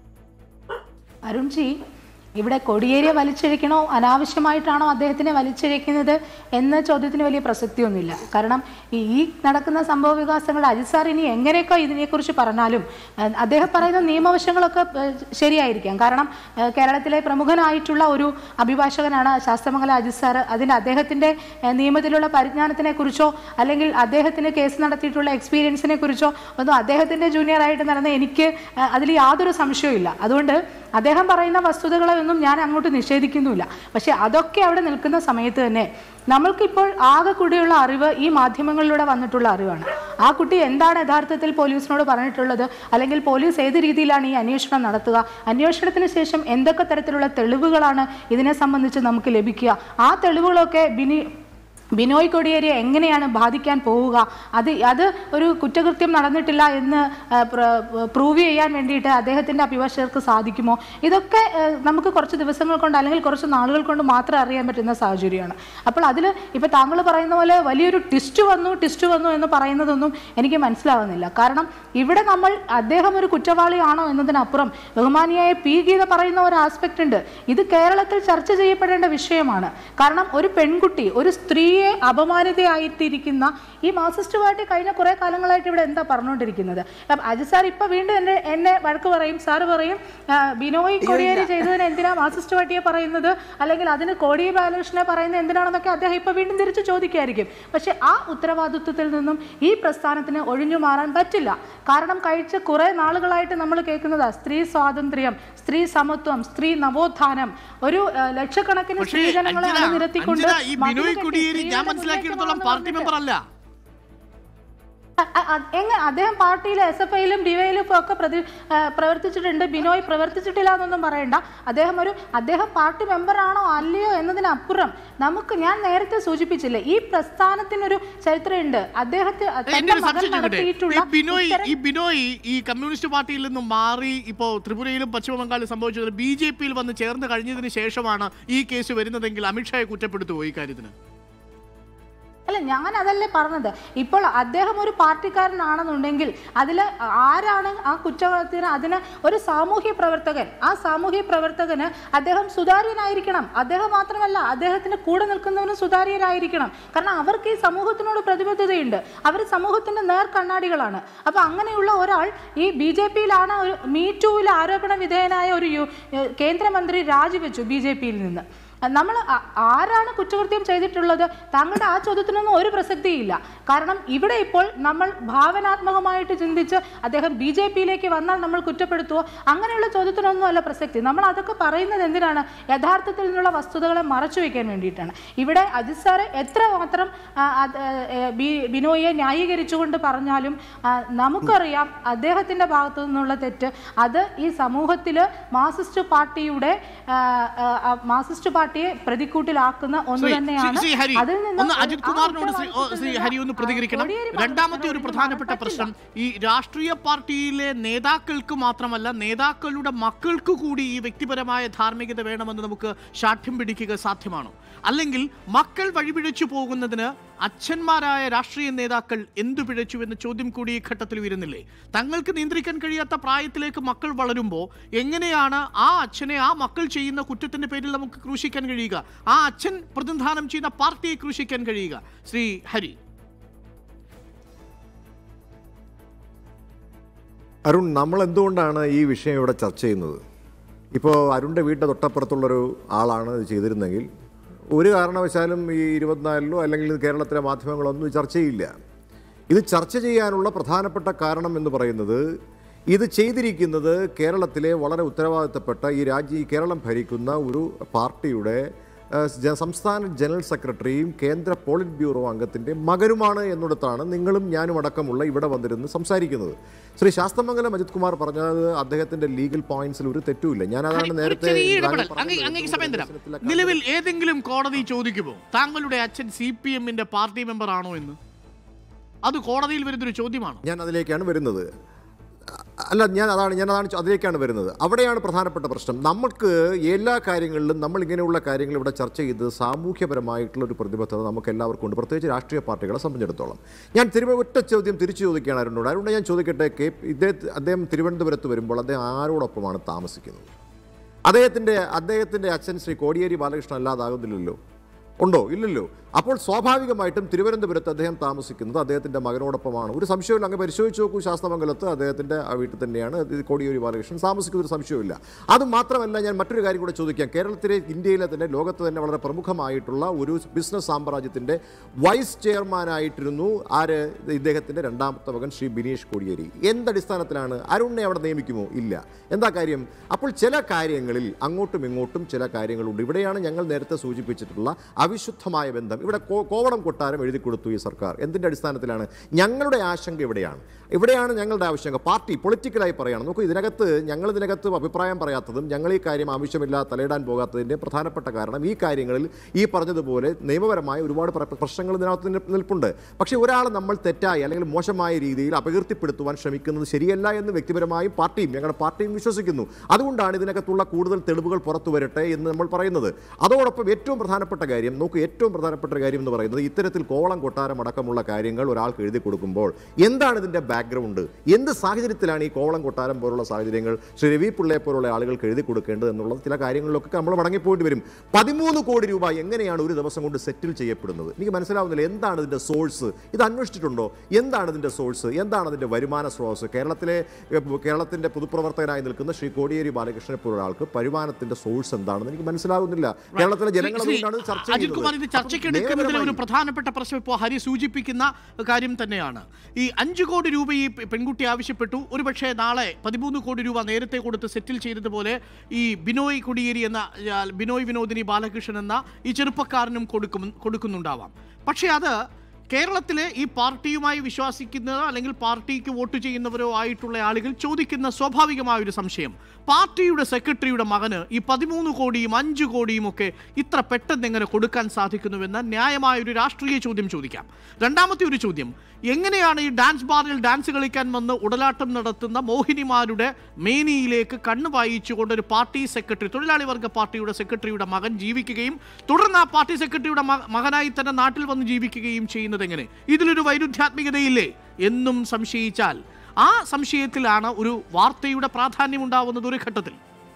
അരുൺജി ഇവിടെ കൊടിയേരിയെ വലിച്ചിഴക്കണോ അനാവശ്യമായിട്ടാണോ അദ്ദേഹത്തിനെ വലിച്ചിഴക്കുന്നത് എന്ന ചോദ്യത്തിന് വലിയ പ്രസക്തിയൊന്നുമില്ല കാരണം ഈ ഈ നടക്കുന്ന സംഭവ വികാസങ്ങൾ അജിത് സാർ ഇനി എങ്ങനെയൊക്കെ ഇതിനെക്കുറിച്ച് പറഞ്ഞാലും ഏഹ്, അദ്ദേഹം പറയുന്ന നിയമവശങ്ങളൊക്കെ ഏഹ്, ശരിയായിരിക്കാം കാരണം ഏഹ്, കേരളത്തിലെ പ്രമുഖനായിട്ടുള്ള ഒരു അഭിഭാഷകനാണ് ശാസ്ത്രമംഗല അജിത് സാർ അതിന് അദ്ദേഹത്തിൻ്റെ ഏഹ്, നിയമത്തിലുള്ള പരിജ്ഞാനത്തിനെ കുറിച്ചോ അല്ലെങ്കിൽ അദ്ദേഹത്തിന് കേസ് നടത്തിയിട്ടുള്ള എക്സ്പീരിയൻസിനെ കുറിച്ചോ ഒന്നും അദ്ദേഹത്തിൻ്റെ ജൂനിയറായിട്ട് നടന്ന എനിക്ക് ഏഹ്, അതിൽ യാതൊരു സംശയവും ഇല്ല അതുകൊണ്ട് അദ്ദേഹം പറയുന്ന വസ്തുതകളെ ഒന്നും ഞാൻ അങ്ങോട്ട് നിഷേധിക്കുന്നുമില്ല പക്ഷെ അതൊക്കെ അവിടെ നിൽക്കുന്ന സമയത്ത് തന്നെ നമ്മൾക്കിപ്പോൾ ആകെ കൂടിയുള്ള അറിവ് ഈ മാധ്യമങ്ങളിലൂടെ വന്നിട്ടുള്ള അറിവാണ് ആ കുട്ടി എന്താണ് യഥാർത്ഥത്തിൽ പോലീസിനോട് പറഞ്ഞിട്ടുള്ളത് അല്ലെങ്കിൽ പോലീസ് ഏത് രീതിയിലാണ് ഈ അന്വേഷണം നടത്തുക അന്വേഷണത്തിന് ശേഷം എന്തൊക്കെ തരത്തിലുള്ള തെളിവുകളാണ് ഇതിനെ സംബന്ധിച്ച് നമുക്ക് ലഭിക്കുക ആ തെളിവുകളൊക്കെ ബിനി ബിനോയ് കൊടിയേരിയെ എങ്ങനെയാണ് ബാധിക്കാൻ പോവുക അത് അത് ഒരു കുറ്റകൃത്യം നടന്നിട്ടില്ല എന്ന് ആ, പ്ര- പ്രൂവ് ചെയ്യാൻ വേണ്ടിയിട്ട് അദ്ദേഹത്തിൻ്റെ അഭിഭാഷകർക്ക് സാധിക്കുമോ ഇതൊക്കെ ആ, നമുക്ക് കുറച്ച് ദിവസങ്ങൾ കൊണ്ട് അല്ലെങ്കിൽ കുറച്ച് നാളുകൾ കൊണ്ട് മാത്രം അറിയാൻ പറ്റുന്ന സാഹചര്യമാണ് അപ്പോൾ അതിൽ ഇപ്പോൾ താങ്കൾ പറയുന്ന പോലെ വലിയൊരു ടിസ്റ്റ് വന്നു ടിസ്റ്റ് വന്നു എന്ന് പറയുന്നതൊന്നും എനിക്ക് മനസ്സിലാവുന്നില്ല കാരണം ഇവിടെ നമ്മൾ അദ്ദേഹം ഒരു കുറ്റവാളിയാണോ എന്നതിനപ്പുറം ബഹുമാനിയായ പി ഗീത പറയുന്ന ഒരു ആസ്പെക്റ്റ് ഉണ്ട് ഇത് കേരളത്തിൽ ചർച്ച ചെയ്യപ്പെടേണ്ട വിഷയമാണ് കാരണം ഒരു പെൺകുട്ടി ഒരു സ്ത്രീയെ അപമാനിതയായിട്ടിരിക്കുന്ന ഈ മാർസിസ്റ്റ് പാർട്ടി കഴിഞ്ഞ കുറേ കാലങ്ങളായിട്ട് ഇവിടെ എന്താ പറഞ്ഞുകൊണ്ടിരിക്കുന്നത് അപ്പം അജിത് സാർ ഇപ്പൊ വീണ്ടും എന്നെ എന്നെ വഴക്ക് പറയും സാറ് പറയും ആ, ബിനോയ് കൊടിയേരി ചെയ്തതിന് എന്തിനാ മാർസിസ്റ്റ് പാർട്ടിയെ പറയുന്നത് അല്ലെങ്കിൽ അതിന് കോടി ബാലകൃഷ്ണനെ പറയുന്നത് എന്തിനാണെന്നൊക്കെ അദ്ദേഹം ഇപ്പൊ വീണ്ടും തിരിച്ച് ചോദിക്കായിരിക്കും പക്ഷെ ആ ഉത്തരവാദിത്വത്തിൽ നിന്നും ഈ പ്രസ്ഥാനത്തിന് ഒഴിഞ്ഞു മാറാൻ പറ്റില്ല കാരണം കഴിച്ച കുറെ നാളുകളായിട്ട് നമ്മൾ കേൾക്കുന്നതാ സ്ത്രീ സ്വാതന്ത്ര്യം സ്ത്രീ സമത്വം സ്ത്രീ നവോത്ഥാനം ഒരു ആ, ലക്ഷക്കണക്കിന് പക്ഷേ സ്ത്രീജനങ്ങളെ അഞ്ജന അണിനിരത്തിക്കൊണ്ട് അഞ്ജന ഈ മതിൽ ബിനോയ് കെട്ടി കൊടിയേരി ഞാൻ സ്ത്രീകളുടെ മനസ്സിലാക്കിയിടത്തോളം മുന്നിലേക്ക് പാർട്ടി മെമ്പർ അല്ല അ- അ- അ- എങ്ങ അദ്ദേഹം പാർട്ടിയിൽ എസ് എഫ് ഐയിലും ഡിവൈയിലും ഒക്കെ പ്രതി ആ, പ്രവർത്തിച്ചിട്ടുണ്ട് ബിനോയ് പ്രവർത്തിച്ചിട്ടില്ല എന്നൊന്നും പറയണ്ട അദ്ദേഹം ഒരു അദ്ദേഹം പാർട്ടി മെമ്പറാണോ അല്ലയോ എന്നതിനപ്പുറം നമുക്ക് ഞാൻ നേരത്തെ സൂചിപ്പിച്ചില്ലേ ഈ പ്രസ്ഥാനത്തിനൊരു ചരിത്രമുണ്ട് അദ്ദേഹത്തെ എന്റെ തന്റെ ഒരു മകൻ സംശയം ചോദിക്കട്ടെ നടത്തിയിട്ടുള്ള ഈ ബിനോയ് ഇത്തരം- ഈ ബിനോയ് ഈ കമ്മ്യൂണിസ്റ്റ് പാർട്ടിയിൽ നിന്നും മാറി ഇപ്പോ ത്രിപുരയിലും പശ്ചിമ ബംഗാളിലും സംഭവിച്ചത് ബി ജെ പിയിൽ വന്ന് ചേർന്ന് കഴിഞ്ഞതിന് ശേഷമാണ് ഈ കേസ് വരുന്നതെങ്കിൽ അമിത്ഷായെ കുറ്റപ്പെടുത്തുമോ ഈ കാര്യത്തിന് അല്ല ഞാൻ അതല്ലേ പറഞ്ഞത് ഇപ്പോൾ അദ്ദേഹം ഒരു പാർട്ടിക്കാരനാണെന്നുണ്ടെങ്കിൽ അതിൽ ആരാണ് ആ കുറ്റവാളിത്തിന് അതിന് ഒരു സാമൂഹ്യ പ്രവർത്തകൻ ആ സാമൂഹ്യ പ്രവർത്തകന് അദ്ദേഹം സുതാര്യനായിരിക്കണം അദ്ദേഹം മാത്രമല്ല അദ്ദേഹത്തിന് കൂടെ നിൽക്കുന്നവനും സുതാര്യരായിരിക്കണം കാരണം അവർക്ക് ഈ സമൂഹത്തിനോട് പ്രതിബദ്ധതയുണ്ട് അവർ സമൂഹത്തിന്റെ നേർ കണ്ണാടികളാണ് അപ്പൊ അങ്ങനെയുള്ള ഒരാൾ ഈ ബി ജെ പിയിലാണ് ഒരു മീ ടൂവിൽ ആരോപണ വിധേയനായ ഒരു യു- ഏഹ് കേന്ദ്രമന്ത്രി രാജിവെച്ചു ബി ജെ പിയിൽ നിന്ന് നമ്മൾ ആ- ആരാണ് കുറ്റകൃത്യം ചെയ്തിട്ടുള്ളത് താങ്കളുടെ ആ ചോദ്യത്തിനൊന്നും ഒരു പ്രസക്തിയില്ല കാരണം ഇവിടെ ഇപ്പോൾ നമ്മൾ ഭാവനാത്മകമായിട്ട് ചിന്തിച്ച് അദ്ദേഹം ബി ജെ പിയിലേക്ക് വന്നാൽ നമ്മൾ കുറ്റപ്പെടുത്തുമോ അങ്ങനെയുള്ള ചോദ്യത്തിനൊന്നും അല്ല പ്രസക്തി നമ്മൾ അതൊക്കെ പറയുന്നത് എന്തിനാണ് യഥാർത്ഥത്തിൽ നിന്നുള്ള വസ്തുതകളെ മറച്ചു വെക്കാൻ വേണ്ടിയിട്ടാണ് ഇവിടെ അജിത് സാറ് എത്ര മാത്രം ആ, അത്, ഏ, ബി- ബിനോയിയെ ന്യായീകരിച്ചുകൊണ്ട് പറഞ്ഞാലും ആ, നമുക്കറിയാം അദ്ദേഹത്തിന്റെ ഭാഗത്തു നിന്നുള്ള തെറ്റ് അത് ഈ സമൂഹത്തിൽ മാർസിസ്റ്റ് പാർട്ടിയുടെ ആ, ആ, ആ, മാർസിസ്റ്റ് പാർട്ടിയെ പ്രതിക്കൂട്ടിലാക്കുന്ന ഒന്ന് ശ്രീ- തന്നെയാണ് ശ്രീ ഹരി അതിൽ നിന്ന് ഒന്ന് ഒരു- അജിത് ആ കുമാറിനോട് ശ്രീ- ഓ, ഉത്തരവാദിത്വത്തിൽ ശ്രീ നിന്ന് ഹരി ഒന്ന് ആ, പ്രതികരിക്കണം കോടിയേരി രണ്ടാമത്തെ ഒരു ബാലകൃഷ്ണൻ പ്രധാനപ്പെട്ട പറ്റില്ല. പ്രശ്നം ഈ രാഷ്ട്രീയ പാർട്ടിയിലെ നേതാക്കൾക്ക് മാത്രമല്ല നേതാക്കളുടെ മക്കൾക്ക് കൂടി ഈ വ്യക്തിപരമായ ധാർമ്മികത വേണമെന്ന് നമുക്ക് ശാഠ്യം പിടിക്കുക സാധ്യമാണോ അല്ലെങ്കിൽ മക്കൾ വഴിപിഴച്ചു പോകുന്നതിന് അച്ഛന്മാരായ രാഷ്ട്രീയ നേതാക്കൾ എന്തു പിഴച്ചു എന്ന ചോദ്യം കൂടി ഈ ഘട്ടത്തിൽ വരുന്നില്ലേ തങ്ങൾക്ക് നിയന്ത്രിക്കാൻ കഴിയാത്ത പ്രായത്തിലേക്ക് മക്കൾ വളരുമ്പോൾ എങ്ങനെയാണ് ആ അച്ഛനെ ആ മക്കൾ ചെയ്യുന്ന കുറ്റത്തിന്റെ പേരിൽ നമുക്ക് ക്രൂശിക്കാൻ കഴിയുക ആ അച്ഛൻ പ്രതിനിധാനം ചെയ്യുന്ന പാർട്ടിയെ ക്രൂശിക്കാൻ കഴിയുക ശ്രീ ഹരി അരുൺ നമ്മൾ എന്തുകൊണ്ടാണ് ഈ വിഷയം ഇവിടെ ചർച്ച ചെയ്യുന്നത് ഇപ്പോൾ അരുണിൻ്റെ വീടിൻ്റെ തൊട്ടപ്പുറത്തുള്ളൊരു ആളാണ് ഇത് ചെയ്തിരുന്നെങ്കിൽ ഒരു കാരണവശാലും ഈ ഇരുപത്തിനാലിലോ അല്ലെങ്കിൽ കേരളത്തിലെ മാധ്യമങ്ങളൊന്നും ഇത് ചർച്ച ചെയ്യില്ല ഇത് ചർച്ച ചെയ്യാനുള്ള പ്രധാനപ്പെട്ട കാരണം എന്ന് പറയുന്നത് ഇത് ചെയ്തിരിക്കുന്നത് കേരളത്തിലെ വളരെ ഉത്തരവാദിത്തപ്പെട്ട ഈ രാജ്യ ഈ കേരളം ഭരിക്കുന്ന ഒരു പാർട്ടിയുടെ ഏഹ്, ജ- സംസ്ഥാന ജനറൽ സെക്രട്ടറിയും കേന്ദ്ര പോളിറ്റ് ബ്യൂറോ അംഗത്തിൻ്റെ മകനുമാണ് എന്നിടത്താണ് നിങ്ങളും ഞാനും അടക്കമുള്ള ഇവിടെ വന്നിരുന്ന് സംസാരിക്കുന്നത് ശ്രീ ശാസ്തമംഗലം അജിത് കുമാർ പറഞ്ഞത് അദ്ദേഹത്തിന്റെ ലീഗൽ പോയിന്റ്സിൽ ഒരു തെറ്റുമില്ല ഞാൻ അതാണ് ഹരി, ഒരു നേരത്തെ ചെറിയ രാവിലെ ഇടപെടൽ പറഞ്ഞത്. അങ്ങേ അങ്ങേക്ക് സമയം തരാം ദർശനത്തിലൊക്കെ നിലവിൽ ഏതെങ്കിലും കോടതി ചോദിക്കുമോ താങ്കളുടെ അച്ഛൻ സി പി എമ്മിന്റെ പാർട്ടി മെമ്പർ ആണോ എന്ന് അത് കോടതിയിൽ വരുന്നൊരു ചോദ്യമാണോ ഞാൻ അതിലേക്കാണ് വരുന്നത് അല്ല ഞാൻ അതാണ് ഞാൻ അതാണ് ചോ- അതിലേക്കാണ് വരുന്നത് അവിടെയാണ് പ്രധാനപ്പെട്ട പ്രശ്നം നമുക്ക് എല്ലാ കാര്യങ്ങളിലും നമ്മൾ ഇങ്ങനെയുള്ള കാര്യങ്ങൾ ഇവിടെ ചർച്ച ചെയ്ത് സാമൂഹ്യപരമായിട്ടുള്ള ഒരു പ്രതിബദ്ധത നമുക്ക് എല്ലാവർക്കും ഉണ്ട് പ്രത്യേകിച്ച് രാഷ്ട്രീയ പാർട്ടികളെ സംബന്ധിച്ചിടത്തോളം ഞാൻ തിരുവ ഒറ്റ ചോദ്യം തിരിച്ചു ചോദിക്കുകയാണ് അരുണോട് അരുണ ഞാൻ ചോദിക്കട്ടെ കെ ഇദ്ദേഹം അദ്ദേഹം തിരുവനന്തപുരത്ത് വരുമ്പോൾ അദ്ദേഹം ആരോടൊപ്പമാണ് താമസിക്കുന്നത് അദ്ദേഹത്തിൻ്റെ അദ്ദേഹത്തിൻ്റെ അച്ഛൻ ശ്രീ കോടിയേരി ബാലകൃഷ്ണൻ അല്ലാതാകുന്നില്ലല്ലോ ഉണ്ടോ ഇല്ലല്ലോ അപ്പോൾ സ്വാഭാവികമായിട്ടും തിരുവനന്തപുരത്ത് അദ്ദേഹം താമസിക്കുന്നത് അദ്ദേഹത്തിൻ്റെ മകനോടൊപ്പമാണ് ഒരു സംശയമില്ല അങ്ങ് പരിശോധിച്ച് നോക്കൂ ശാസ്തമംഗലത്ത് അദ്ദേഹത്തിൻ്റെ ആ വീട്ടിൽ തന്നെയാണ് ഇത് കോടിയേരി ബാലകൃഷ്ണൻ താമസിക്കുന്ന ഒരു സംശയമില്ല അത് മാത്രമല്ല ഞാൻ മറ്റൊരു കാര്യം കൂടെ ചോദിക്കാം കേരളത്തിലെ ഇന്ത്യയിലെ തന്നെ ലോകത്ത് തന്നെ വളരെ പ്രമുഖമായിട്ടുള്ള ഒരു ബിസിനസ് സാമ്രാജ്യത്തിൻ്റെ വൈസ് ചെയർമാനായിട്ടിരുന്നു ആര് ഇദ്ദേഹത്തിൻ്റെ രണ്ടാമത്തെ മകൻ ശ്രീ ബിനീഷ് കോടിയേരി എന്തടിസ്ഥാനത്തിലാണ് അരുണിനെ അവിടെ നിയമിക്കുമോ ഇല്ല എന്താ കാര്യം അപ്പോൾ ചില കാര്യങ്ങളിൽ അങ്ങോട്ടും ഇങ്ങോട്ടും ചില കാര്യങ്ങളുണ്ട് ഇവിടെയാണ് ഞങ്ങൾ നേരത്തെ സൂചിപ്പിച്ചിട്ടുള്ള അവിശുദ്ധമായ ബന്ധം ഇവിടെ കോ- കോവളം കൊട്ടാരം എഴുതി കൊടുത്തു ഈ സർക്കാർ എന്തിൻ്റെ അടിസ്ഥാനത്തിലാണ് ഞങ്ങളുടെ ആശങ്ക ഇവിടെയാണ് ഇവിടെയാണ് ഞങ്ങളുടെ ആവശ്യങ്ക പാർട്ടി പൊളിറ്റിക്കലായി പറയണം നോക്കൂ ഇതിനകത്ത് ഞങ്ങൾ ഇതിനകത്ത് അഭിപ്രായം പറയാത്തതും ഞങ്ങൾ ഈ കാര്യം ആവശ്യമില്ല തലയിടാൻ പോകാത്തതിൻ്റെ പ്രധാനപ്പെട്ട കാരണം ഈ കാര്യങ്ങളിൽ ഈ പറഞ്ഞതുപോലെ നിയമപരമായ ഒരുപാട് പ്ര- പ്രശ്നങ്ങൾ ഇതിനകത്ത് നിൽ- നിൽപ്പുണ്ട് പക്ഷേ ഒരാളെ നമ്മൾ തെറ്റായി അല്ലെങ്കിൽ മോശമായ രീതിയിൽ അപകീർത്തിപ്പെടുത്തുവാൻ ശ്രമിക്കുന്നത് ശരിയല്ല എന്ന് വ്യക്തിപരമായും പാർട്ടിയും ഞങ്ങളുടെ പാർട്ടിയും വിശ്വസിക്കുന്നു അതുകൊണ്ടാണ് ഇതിനകത്തുള്ള കൂടുതൽ തെളിവുകൾ പുറത്തു വരട്ടെ എന്ന് നമ്മൾ പറയുന്നത് അതോടൊപ്പം ഏറ്റവും പ്രധാനപ്പെട്ട കാര്യം നോക്കൂ ഏറ്റവും പ്രധാനപ്പെട്ട ഒരു കാര്യം എന്ന് പറയുന്നത് ഇത്തരത്തിൽ കോവളം കൊട്ടാരം അടക്കമുള്ള കാര്യങ്ങൾ ഒരാൾക്ക് എഴുതി കൊടുക്കുമ്പോൾ എന്താണ് ഇതിൻ്റെ ബാക്ക്ഗ്രൗണ്ട് എന്ത് സാഹചര്യത്തിലാണ് ഈ കോവളം കൊട്ടാരം പോലുള്ള സാഹചര്യങ്ങൾ ശ്രീ രവി പിള്ളയെ പോലുള്ള ആളുകൾക്ക് എഴുതി കൊടുക്കേണ്ടത് എന്നുള്ളത് ചില കാര്യങ്ങളിലൊക്കെ നമ്മൾ മടങ്ങിപ്പോയിട്ട് വരും പതിമൂന്ന് കോടി രൂപ എങ്ങനെയാണ് ഒരു ദിവസം കൊണ്ട് സെറ്റിൽ ചെയ്യപ്പെടുന്നത് എനിക്ക് മനസ്സിലാവുന്നില്ല എന്താണ് ഇതിൻ്റെ സോഴ്സ് ഇത് അന്വേഷിച്ചിട്ടുണ്ടോ എന്താണ് ഇതിൻ്റെ സോഴ്സ് എന്താണ് അതിൻ്റെ വരുമാന സ്രോതസ് കേരളത്തിലെ ഏഹ്, കേരളത്തിൻ്റെ പൊതുപ്രവർത്തകനായി നിൽക്കുന്ന ശ്രീ കോടിയേരി ബാലകൃഷ്ണനെ പോലുള്ള ആൾക്ക് വരുമാനത്തിൻ്റെ സോഴ്സ് എന്താണെന്ന് എനിക്ക് മനസ്സിലാവുന്നില്ല കേരളത്തിലെ ജനങ്ങൾ ശ്രീ- അതുകൊണ്ടാണ് ഇത് ചർച്ച അജിത് കുമാർ ഇത് ചെയ്യുന്നത് ചർച്ചയ്ക്ക് അപ്പോൾ എടുക്കുന്നതിലെ ഒരു നിയമപരമായി- പ്രധാനപ്പെട്ട പ്രശ്നം ഇപ്പോൾ ഹരി സൂചിപ്പിക്കുന്ന കാര്യം തന്നെയാണ് ഈ അഞ്ചു കോടി രൂപ ഈ പെ- പെൺകുട്ടി ആവശ്യപ്പെട്ടു ഒരുപക്ഷെ നാളെ പതിമൂന്ന് കോടി രൂപ നേരത്തെ കൊടുത്ത് സെറ്റിൽ ചെയ്തതുപോലെ ഈ ബിനോയ് കൊടിയേരി എന്ന ആ, ബിനോയ് വിനോദിനി ബാലകൃഷ്ണൻ എന്ന ഈ ചെറുപ്പക്കാരനും കൊടുക്കും കൊടുക്കുന്നുണ്ടാവാം പക്ഷേ അത് കേരളത്തിലെ ഈ പാർട്ടിയുമായി വിശ്വസിക്കുന്ന അല്ലെങ്കിൽ പാർട്ടിക്ക് വോട്ട് ചെയ്യുന്നവരോ ആയിട്ടുള്ള ആളുകൾ ചോദിക്കുന്ന സ്വാഭാവികമായ ഒരു സംശയം പാർട്ടിയുടെ സെക്രട്ടറിയുടെ മകന് ഈ പതിമൂന്ന് കോടിയും അഞ്ച് കോടിയും ഒക്കെ ഇത്ര പെട്ടെന്ന് എങ്ങനെ കൊടുക്കാൻ സാധിക്കുന്നുവെന്ന ന്യായമായ ഒരു രാഷ്ട്രീയ ചോദ്യം ചോദിക്കാം രണ്ടാമത്തെ ഒരു ചോദ്യം എങ്ങനെയാണ് ഈ ഡാൻസ് ബാറിൽ ഡാൻസ് കളിക്കാൻ വന്ന് ഉടലാട്ടം നടത്തുന്ന മോഹിനിമാരുടെ മേനിയിലേക്ക് കണ്ണു വായിച്ചുകൊണ്ട് ഒരു പാർട്ടി സെക്രട്ടറി തൊഴിലാളി വർഗ പാർട്ടിയുടെ സെക്രട്ടറിയുടെ മകൻ ജീവിക്കുകയും തുടർന്ന് ആ പാർട്ടി സെക്രട്ടറിയുടെ മ- മകനായി തന്നെ നാട്ടിൽ വന്ന് ജീവിക്കുകയും ചെയ്യുന്നത് എങ്ങനെ ഇതിലൊരു വൈരുദ്ധ്യാത്മികതയില്ലേ എന്നും സംശയിച്ചാൽ ആ സംശയത്തിലാണ് ഒരു വാർത്തയുടെ പ്രാധാന്യം ഉണ്ടാവുന്നത് ഒരു ഘട്ടത്തിൽ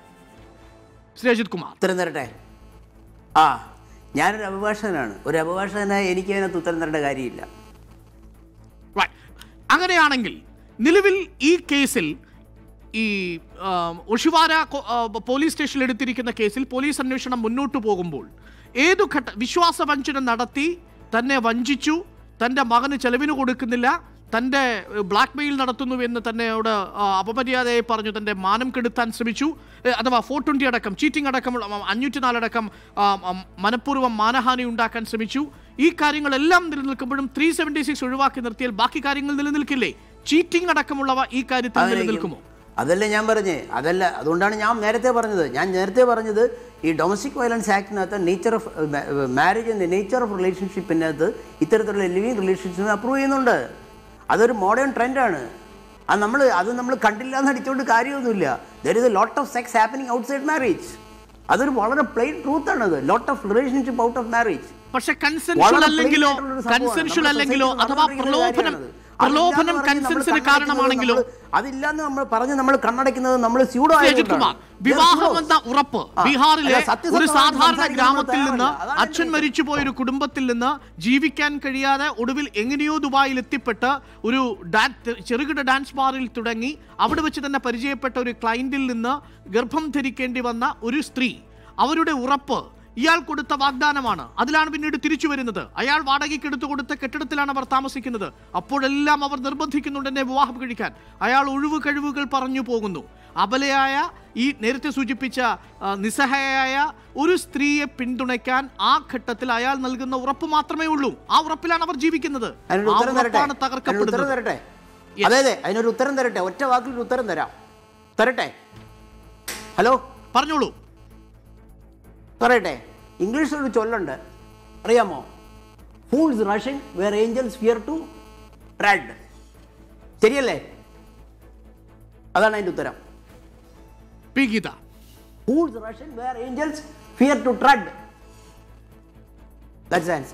ശ്രീ അജിത് കുമാർ ഉത്തരം തരട്ടെ ആ ഞാനൊരു അഭിഭാഷകനാണ് ഒരു അഭിഭാഷകനായി എനിക്ക് അതിനകത്ത് ഉത്തരം തരേണ്ട കാര്യമില്ല Right. അങ്ങനെയാണെങ്കിൽ നിലവിൽ ഈ കേസിൽ ഈ ആം, ഒഷിവാര കൊ- ആ, പോലീസ് സ്റ്റേഷനിൽ എടുത്തിരിക്കുന്ന കേസിൽ പോലീസ് അന്വേഷണം മുന്നോട്ട് പോകുമ്പോൾ ഏതു ഘട്ട വിശ്വാസവഞ്ചന നടത്തി തന്നെ വഞ്ചിച്ചു തൻ്റെ മകന് ചെലവിന് കൊടുക്കുന്നില്ല തൻ്റെ ബ്ലാക്ക് മെയിൽ നടത്തുന്നു എന്ന് തന്നെയോട് ആ, അപമര്യാദയായി പറഞ്ഞു തൻ്റെ മാനം കെടുത്താൻ ശ്രമിച്ചു ഏ, അഥവാ ഫോർ ട്വൻറ്റി അടക്കം ചീറ്റിംഗ് അടക്കം അഞ്ഞൂറ്റി നാലടക്കം ആ, ആ, മനഃപൂർവ്വം മാനഹാനി ഉണ്ടാക്കാൻ ശ്രമിച്ചു ഈ കാര്യങ്ങളെല്ലാം നിലനിൽക്കുമ്പോഴും ത്രീ സെവൻറ്റി സിക്സ് ഒഴിവാക്കി നിർത്തിയാൽ ബാക്കി കാര്യങ്ങൾ നിലനിൽക്കില്ലേ ചീറ്റിംഗ് അടക്കമുള്ളവ ഈ കാര്യത്തിൽ നിലനിൽക്കുമോ അതല്ലേ ഞാൻ പറഞ്ഞേ അതല്ല അതുകൊണ്ടാണ് ഞാൻ നേരത്തെ പറഞ്ഞത് ഞാൻ നേരത്തെ പറഞ്ഞത് ഈ ഡൊമസ്റ്റിക് വയലൻസ് ആക്ടിനകത്ത് nature of marriage nature of റിലേഷൻഷിപ്പിനകത്ത് ഇത്തരത്തിലുള്ള ലിവിങ് റിലേഷൻഷിപ്പ് അപ്രൂവ് ചെയ്യുന്നുണ്ട് അതൊരു മോഡേൺ ട്രെൻഡാണ് അത് നമ്മൾ അത് നമ്മൾ കണ്ടില്ല എന്ന് അടിച്ചുകൊണ്ട് കാര്യമൊന്നുമില്ല there is a lot of sex happening outside marriage അതൊരു വളരെ പ്ലെയിൻ ട്രൂത്ത് ആണത് lot of relationship out of marriage പക്ഷെ കൺസെൻഷ്യൽ വളരെ അല്ലെങ്കിലോ plain ആയിട്ടുള്ളൊരു സംഭവമാണ്. കൺസെൻഷ്യൽ നമ്മുടെ അല്ലെങ്കിലോ society അഥവാ നടന്നുകൊണ്ടിരിക്കുന്ന പ്രലോഭനം കാര്യമാണത്. പ്രലോഭനം അതില്ലാന്ന് പറഞ്ഞ് നമ്മൾ കൺസെൻസിന് കണ്ണടയ്ക്കുന്നത് കാരണമാണെങ്കിലോ നമ്മള് അതില്ലാന്ന് നമ്മൾ പറഞ്ഞ് നമ്മൾ കണ്ണടയ്ക്കുന്നത് നമ്മൾ സ്യൂഡോ അജിത് കുമാർ വിവാഹം എന്ന ഉറപ്പ് ആ. ബീഹാറിലെ അല്ല, സത്യസന്ധമായിട്ട് ഒരു സാധാരണ സംസാരിക്കാൻ ഗ്രാമത്തിൽ നമ്മൾ നിന്ന് തയ്യാറല്ല. അതാണ് അച്ഛൻ എൻ്റെ മരിച്ചുപോയ ഒരു കുടുംബത്തിൽ നിന്ന് ജീവിക്കാൻ കഴിയാതെ ഒടുവിൽ എങ്ങനെയോ ദുബായിൽ എത്തിപ്പെട്ട് ഒരു ഡാൻ- ചെറുകിട ഡാൻസ് ബാറിൽ തുടങ്ങി അവിടെ വെച്ച് തന്നെ പരിചയപ്പെട്ട ഒരു ക്ലയന്റിൽ നിന്ന് ഗർഭം ധരിക്കേണ്ടി വന്ന ഒരു സ്ത്രീ അവരുടെ ഉറപ്പ് ഇയാൾ കൊടുത്ത വാഗ്ദാനമാണ് അതിലാണ് പിന്നീട് തിരിച്ചു വരുന്നത് അയാൾ വാടകയ്ക്ക് എടുത്തു കൊടുത്ത കെട്ടിടത്തിലാണ് അവർ താമസിക്കുന്നത് അപ്പോഴെല്ലാം അവർ നിർബന്ധിക്കുന്നുണ്ട് എന്നെ വിവാഹം കഴിക്കാൻ അയാൾ ഒഴിവ് കഴിവുകൾ പറഞ്ഞു പോകുന്നു അബലയായ ഈ നേരത്തെ സൂചിപ്പിച്ച ആ, നിസ്സഹായയായ ഒരു സ്ത്രീയെ പിന്തുണയ്ക്കാൻ ആ ഘട്ടത്തിൽ അയാൾ നൽകുന്ന ഉറപ്പ് മാത്രമേ ഉള്ളൂ ആ ഉറപ്പിലാണ് അവർ ജീവിക്കുന്നത് അതിനൊരു ആ ഉത്തരം തരട്ടെ ഉറപ്പാണ് അതിനൊരു ഉത്തരം തകർക്കപ്പെടുന്നത് തരട്ടെ അതെ അതെ അതിനൊരു ഉത്തരം തരട്ടെ ഒറ്റ വാക്കിൽ ഒരു ഉത്തരം തരാം തരട്ടെ ഹലോ പറഞ്ഞോളൂ പറയട്ടെ ഇംഗ്ലീഷിൽ ഒരു ചൊല്ലുണ്ട് അറിയാമോ fools rushing where angels fear to tread ശരിയല്ലേ അതാണ് അതിൻ്റെ ഉത്തരം പി ഗീത fools rushing where angels fear to tread that's answer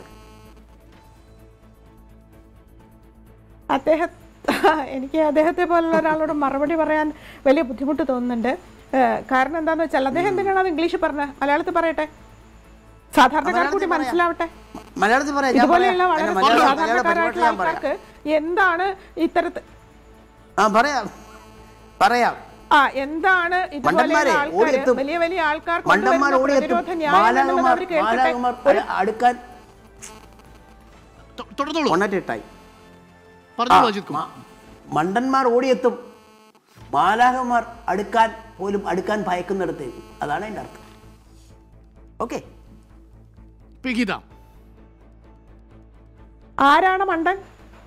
അദ്ദേഹം എനിക്ക് അദ്ദേഹത്തെ പോലുള്ള ഒരാളോട് മറുപടി പറയാൻ വലിയ ബുദ്ധിമുട്ട് തോന്നുന്നുണ്ട് ഏഹ് കാരണം എന്താന്ന് വെച്ചാൽ അദ്ദേഹം എന്തിനാണ് അത് ഇംഗ്ലീഷിൽ പറഞ്ഞത് മലയാളത്തിൽ പറയട്ടെ സാധാരണക്കാർക്ക് കൂടി മനസ്സിലാവട്ടെ മലയാളത്തിൽ പറയാം ഞാൻ ഇതുപോലെയുള്ള പറയാം. വളരെ അതിന്റെ മലയാള- മലയാള സാധാരണക്കാരായിട്ടുള്ള പരിഭാഷ ഞാൻ പറയാം. ആൾക്കാർക്ക് എന്താണ് ഇത്തരത്തിൽ ആ പറയാം പറയാം ആ എന്താണ് ഇതുപോലെയുള്ള മണ്ടന്മാരെ ആൾക്കാർ ഓടിയെത്തും വലിയ വലിയ ആൾക്കാർ മണ്ടന്മാർ കൊണ്ടുവരുന്ന ഓടിയെത്തും പ്രതിരോധ ന്യായം എന്നുള്ളത് മാലാകമാർ അവർ കേൾക്കട്ടെ മാലാകമാർ അ- അടുക്കാൻ തൊ- തുടർന്നോളൂ ഒന്നറ്റിട്ടായി പറഞ്ഞോളൂ അജിത് കുമാർ മണ്ടന്മാർ ഓടിയെത്തും മാലാകമാർ അടുക്കാൻ പോലും അടുക്കാൻ ഭയക്കുന്നിടത്തേക്ക് അതാണ് എൻ്റെ അർത്ഥം ഓക്കെ പി ഗീത ആരാണ് മണ്ടൻ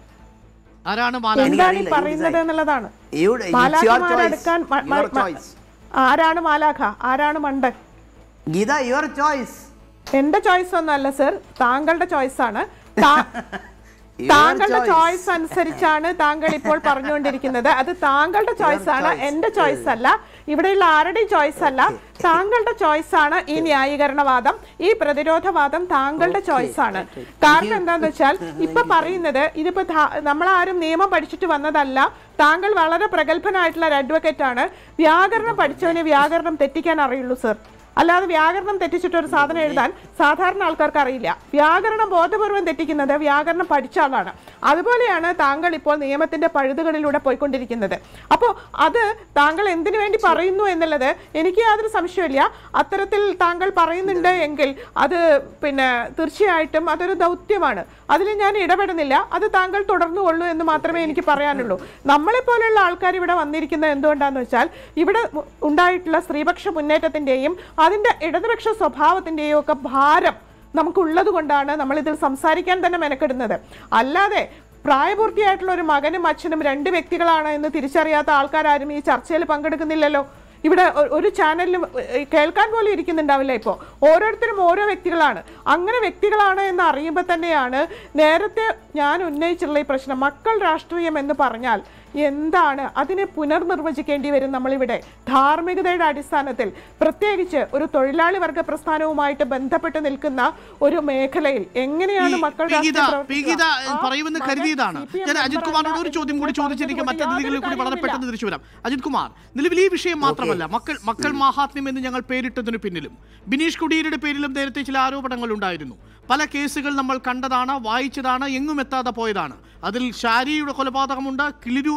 ആരാണ് മാല എന്താണ് ഈ എനിക്കറിയില്ല, പറയുന്നത് എനിക്ക് എന്നുള്ളതാണ് You- it's your മാലാഖമാർ choice. അടുക്കാൻ മ- മ- Your മ- choice. ആരാണ് മാലാഖ ആരാണ് മണ്ടൻ ഗീത യുവർ ചോയ്സ് എന്റെ ചോയ്സ് ഒന്നല്ല സർ താങ്കളുടെ ചോയ്സ് ആണ് താ- താങ്കളുടെ ചോയ്സ് അനുസരിച്ചാണ് താങ്കൾ ഇപ്പോൾ പറഞ്ഞുകൊണ്ടിരിക്കുന്നത് അത് താങ്കളുടെ ചോയ്സ് ആണ് എന്റെ ചോയ്സ് അല്ല ഇവിടെയുള്ള ആരുടെയും ചോയ്സ് അല്ല താങ്കളുടെ ചോയ്സ് ആണ് ഈ ന്യായീകരണവാദം ഈ പ്രതിരോധവാദം താങ്കളുടെ ചോയ്സ് ആണ് കാരണം എന്താന്ന് വെച്ചാൽ ഇപ്പൊ പറയുന്നത് ഇതിപ്പോ ധാ- നമ്മളാരും നിയമം പഠിച്ചിട്ട് വന്നതല്ല താങ്കൾ വളരെ പ്രഗത്ഭനായിട്ടുള്ള ഒരു അഡ്വക്കേറ്റ് ആണ് വ്യാകരണം പഠിച്ചവനെ വ്യാകരണം തെറ്റിക്കാൻ അറിയുള്ളൂ സർ അല്ലാതെ വ്യാകരണം തെറ്റിച്ചിട്ട് ഒരു സാധനം എഴുതാൻ സാധാരണ ആൾക്കാർക്ക് അറിയില്ല വ്യാകരണം ബോധപൂർവം തെറ്റിക്കുന്നത് വ്യാകരണം പഠിച്ച ആളാണ് അതുപോലെയാണ് താങ്കൾ ഇപ്പോൾ നിയമത്തിന്റെ പഴുതുകളിലൂടെ പോയിക്കൊണ്ടിരിക്കുന്നത് അപ്പോൾ അത് താങ്കൾ എന്തിനു വേണ്ടി പറയുന്നു എന്നുള്ളത് എനിക്ക് യാതൊരു സംശയമില്ല അത്തരത്തിൽ താങ്കൾ പറയുന്നുണ്ട് എങ്കിൽ അത് പിന്നെ തീർച്ചയായിട്ടും അതൊരു ദൗത്യമാണ് അതിൽ ഞാൻ ഇടപെടുന്നില്ല അത് താങ്കൾ തുടർന്നു കൊള്ളൂ എന്ന് മാത്രമേ എനിക്ക് പറയാനുള്ളൂ നമ്മളെ പോലെയുള്ള ആൾക്കാർ ഇവിടെ വന്നിരിക്കുന്നത് എന്തുകൊണ്ടാന്ന് വെച്ചാൽ ഇവിടെ ഉ- ഉണ്ടായിട്ടുള്ള സ്ത്രീപക്ഷ മുന്നേറ്റത്തിന്റെയും അതിന്റെ ഇടതുപക്ഷ സ്വഭാവത്തിന്റെയും ഒക്കെ ഭാരം നമുക്കുള്ളത് കൊണ്ടാണ് നമ്മൾ ഇതിൽ സംസാരിക്കാൻ തന്നെ മെനക്കെടുന്നത് അല്ലാതെ പ്രായപൂർത്തിയായിട്ടുള്ള ഒരു മകനും അച്ഛനും രണ്ട് വ്യക്തികളാണ് എന്ന് തിരിച്ചറിയാത്ത ആൾക്കാരും ഈ ചർച്ചയിൽ പങ്കെടുക്കുന്നില്ലല്ലോ ഇവിടെ ഒ- ഒരു ചാനലിലും ഏഹ്, കേൾക്കാൻ പോലും ഇരിക്കുന്നുണ്ടാവില്ല ഇപ്പോൾ ഓരോരുത്തരും ഓരോ വ്യക്തികളാണ് അങ്ങനെ വ്യക്തികളാണ് എന്ന് അറിയുമ്പോൾ തന്നെയാണ് നേരത്തെ ഞാൻ ഉന്നയിച്ചിട്ടുള്ള ഈ പ്രശ്നം മക്കൾ രാഷ്ട്രീയം എന്ന് പറഞ്ഞാൽ എന്താണ് അതിനെ പുനർനിർവചിക്കേണ്ടി വരും നമ്മളിവിടെ ധാർമ്മികതയുടെ അടിസ്ഥാനത്തിൽ പ്രത്യേകിച്ച് ഒരു തൊഴിലാളി വർഗ പ്രസ്ഥാനവുമായിട്ട് ബന്ധപ്പെട്ട് നിൽക്കുന്ന ഒരു മേഖലയിൽ എങ്ങനെയാണ് ഈ മക്കൾ പി രാഷ്ട്രീയം ഗീത- പ്രവർത്തിക്കുക? പി ഗീത ആ പറയുമെന്ന് മകൻ കരുതിയതാണ് CPM ഞാൻ അജിത് member കുമാറിനോട് അല്ല ഒരു ചോദ്യം എന്ന് കൂടി ചോദിച്ചിരിക്കും പറഞ്ഞതുകൊണ്ട് മറ്റതിഥികളിൽ കൂടി വളരെ യാതൊരു പെട്ടെന്ന് തിരിച്ചു വരാം അജിത് കുമാർ നിലവിൽ ഈ വിഷയം മാത്രമല്ല മക്കൾ മക്കൾ മാഹാത്മ്യം എന്ന് ഞങ്ങൾ പേരിട്ടതിന് പിന്നിലും ബിനീഷ് കുടീരുടെ പേരിലും നേരത്തെ ചില ആരോപണങ്ങൾ ഉണ്ടായിരുന്നു പല കേസുകൾ നമ്മൾ കണ്ടതാണ് വായിച്ചതാണ് എങ്ങും എത്താതെ പോയതാണ് അതിൽ ഷാരിയുടെ കൊലപാതകമുണ്ട് കിളിരൂർ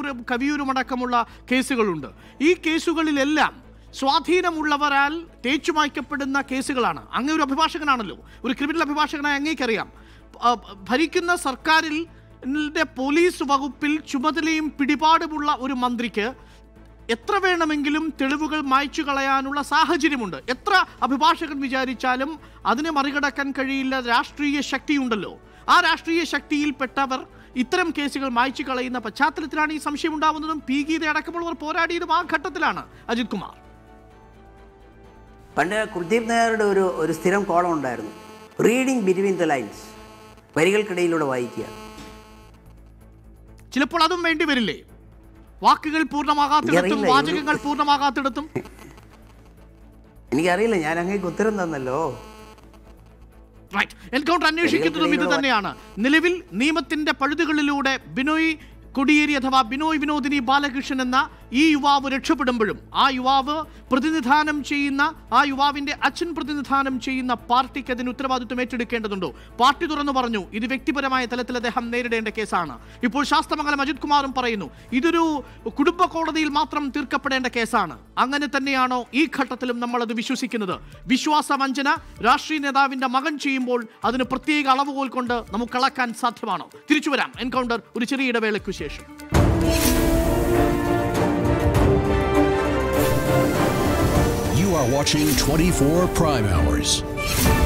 കവിയൂരും കവിയൂരും അടക്കമുള്ള കേസുകളുണ്ട് ഈ കേസുകളിലെല്ലാം സ്വാധീനമുള്ളവരാൽ തേച്ചുമായ്ക്കപ്പെടുന്ന കേസുകളാണ് അങ്ങ് ഒരു അഭിഭാഷകനാണല്ലോ ഒരു ക്രിമിനൽ അഭിഭാഷകനായി അങ്ങേക്കറിയാം ആ, ഭരിക്കുന്ന സർക്കാരിൽ ന്റെ പോലീസ് വകുപ്പിൽ ചുമതലയും പിടിപാടുമുള്ള ഒരു മന്ത്രിക്ക് എത്ര വേണമെങ്കിലും തെളിവുകൾ മായ്ച്ചു കളയാനുള്ള സാഹചര്യമുണ്ട് എത്ര അഭിഭാഷകൻ വിചാരിച്ചാലും അതിനെ മറികടക്കാൻ കഴിയില്ല രാഷ്ട്രീയ ശക്തിയുണ്ടല്ലോ ആ രാഷ്ട്രീയ ശക്തിയിൽപ്പെട്ടവർ ഇത്തരം കേസുകൾ മായ്ച്ചു കളയുന്ന പശ്ചാത്തലത്തിലാണ് ഈ സംശയം ഉണ്ടാവുന്നതും പി ഗീത അടക്കമുള്ളവർ പോരാടിയതും ആ ഘട്ടത്തിലാണ് അജിത് കുമാർ പണ്ട് കുൽദീപ് നായരുടെ ഒരു ഒരു സ്ഥിരം കോളം ഉണ്ടായിരുന്നു റീഡിങ് ബിറ്റ്വീൻ ദ ലൈൻസ് വരികൾക്കിടയിലൂടെ വായിക്കുക ചിലപ്പോൾ അതും വേണ്ടി വരില്ലേ വാക്കുകൾ പൂർണ്ണമാകാത്തിടത്തും എനിക്കറിയില്ല, വാചകങ്ങൾ പൂർണ്ണമാകാത്തിടത്തും എനിക്കറിയില്ല ഞാൻ അങ്ങേക്ക് ഉത്തരം തന്നല്ലോ റൈറ്റ് എൻകൗണ്ടർ അന്വേഷിക്കുന്നതും ഇത് തന്നെയാണ് നിലവിൽ നിയമത്തിന്റെ പഴുതുകളിലൂടെ ബിനോയ് കൊടിയേരി അഥവാ ബിനോയ് വിനോദിനി ബാലകൃഷ്ണൻ എന്ന ഈ യുവാവ് രക്ഷപ്പെടുമ്പോഴും ആ യുവാവ് പ്രതിനിധാനം ചെയ്യുന്ന ആ യുവാവിന്റെ അച്ഛൻ പ്രതിനിധാനം ചെയ്യുന്ന പാർട്ടിക്ക് അതിന് ഉത്തരവാദിത്വം ഏറ്റെടുക്കേണ്ടതുണ്ടോ പാർട്ടി തുറന്നു പറഞ്ഞു ഇത് വ്യക്തിപരമായ തലത്തിൽ അദ്ദേഹം നേരിടേണ്ട കേസാണ് ഇപ്പോൾ ശാസ്ത്രമംഗലം അജിത് കുമാറും പറയുന്നു ഇതൊരു കുടുംബ കോടതിയിൽ മാത്രം തീർക്കപ്പെടേണ്ട കേസാണ് അങ്ങനെ തന്നെയാണോ ഈ ഘട്ടത്തിലും നമ്മൾ അത് വിശ്വസിക്കുന്നത് വിശ്വാസവഞ്ചന രാഷ്ട്രീയ നേതാവിന്റെ മകൻ ചെയ്യുമ്പോൾ അതിന് പ്രത്യേക അളവുകോൽ കൊണ്ട് നമുക്ക് അളക്കാൻ സാധ്യമാണോ തിരിച്ചു വരാം എൻകൗണ്ടർ ഒരു ചെറിയ ഇടവേളയ്ക്കു ശേഷം You are watching 24 Prime Hours.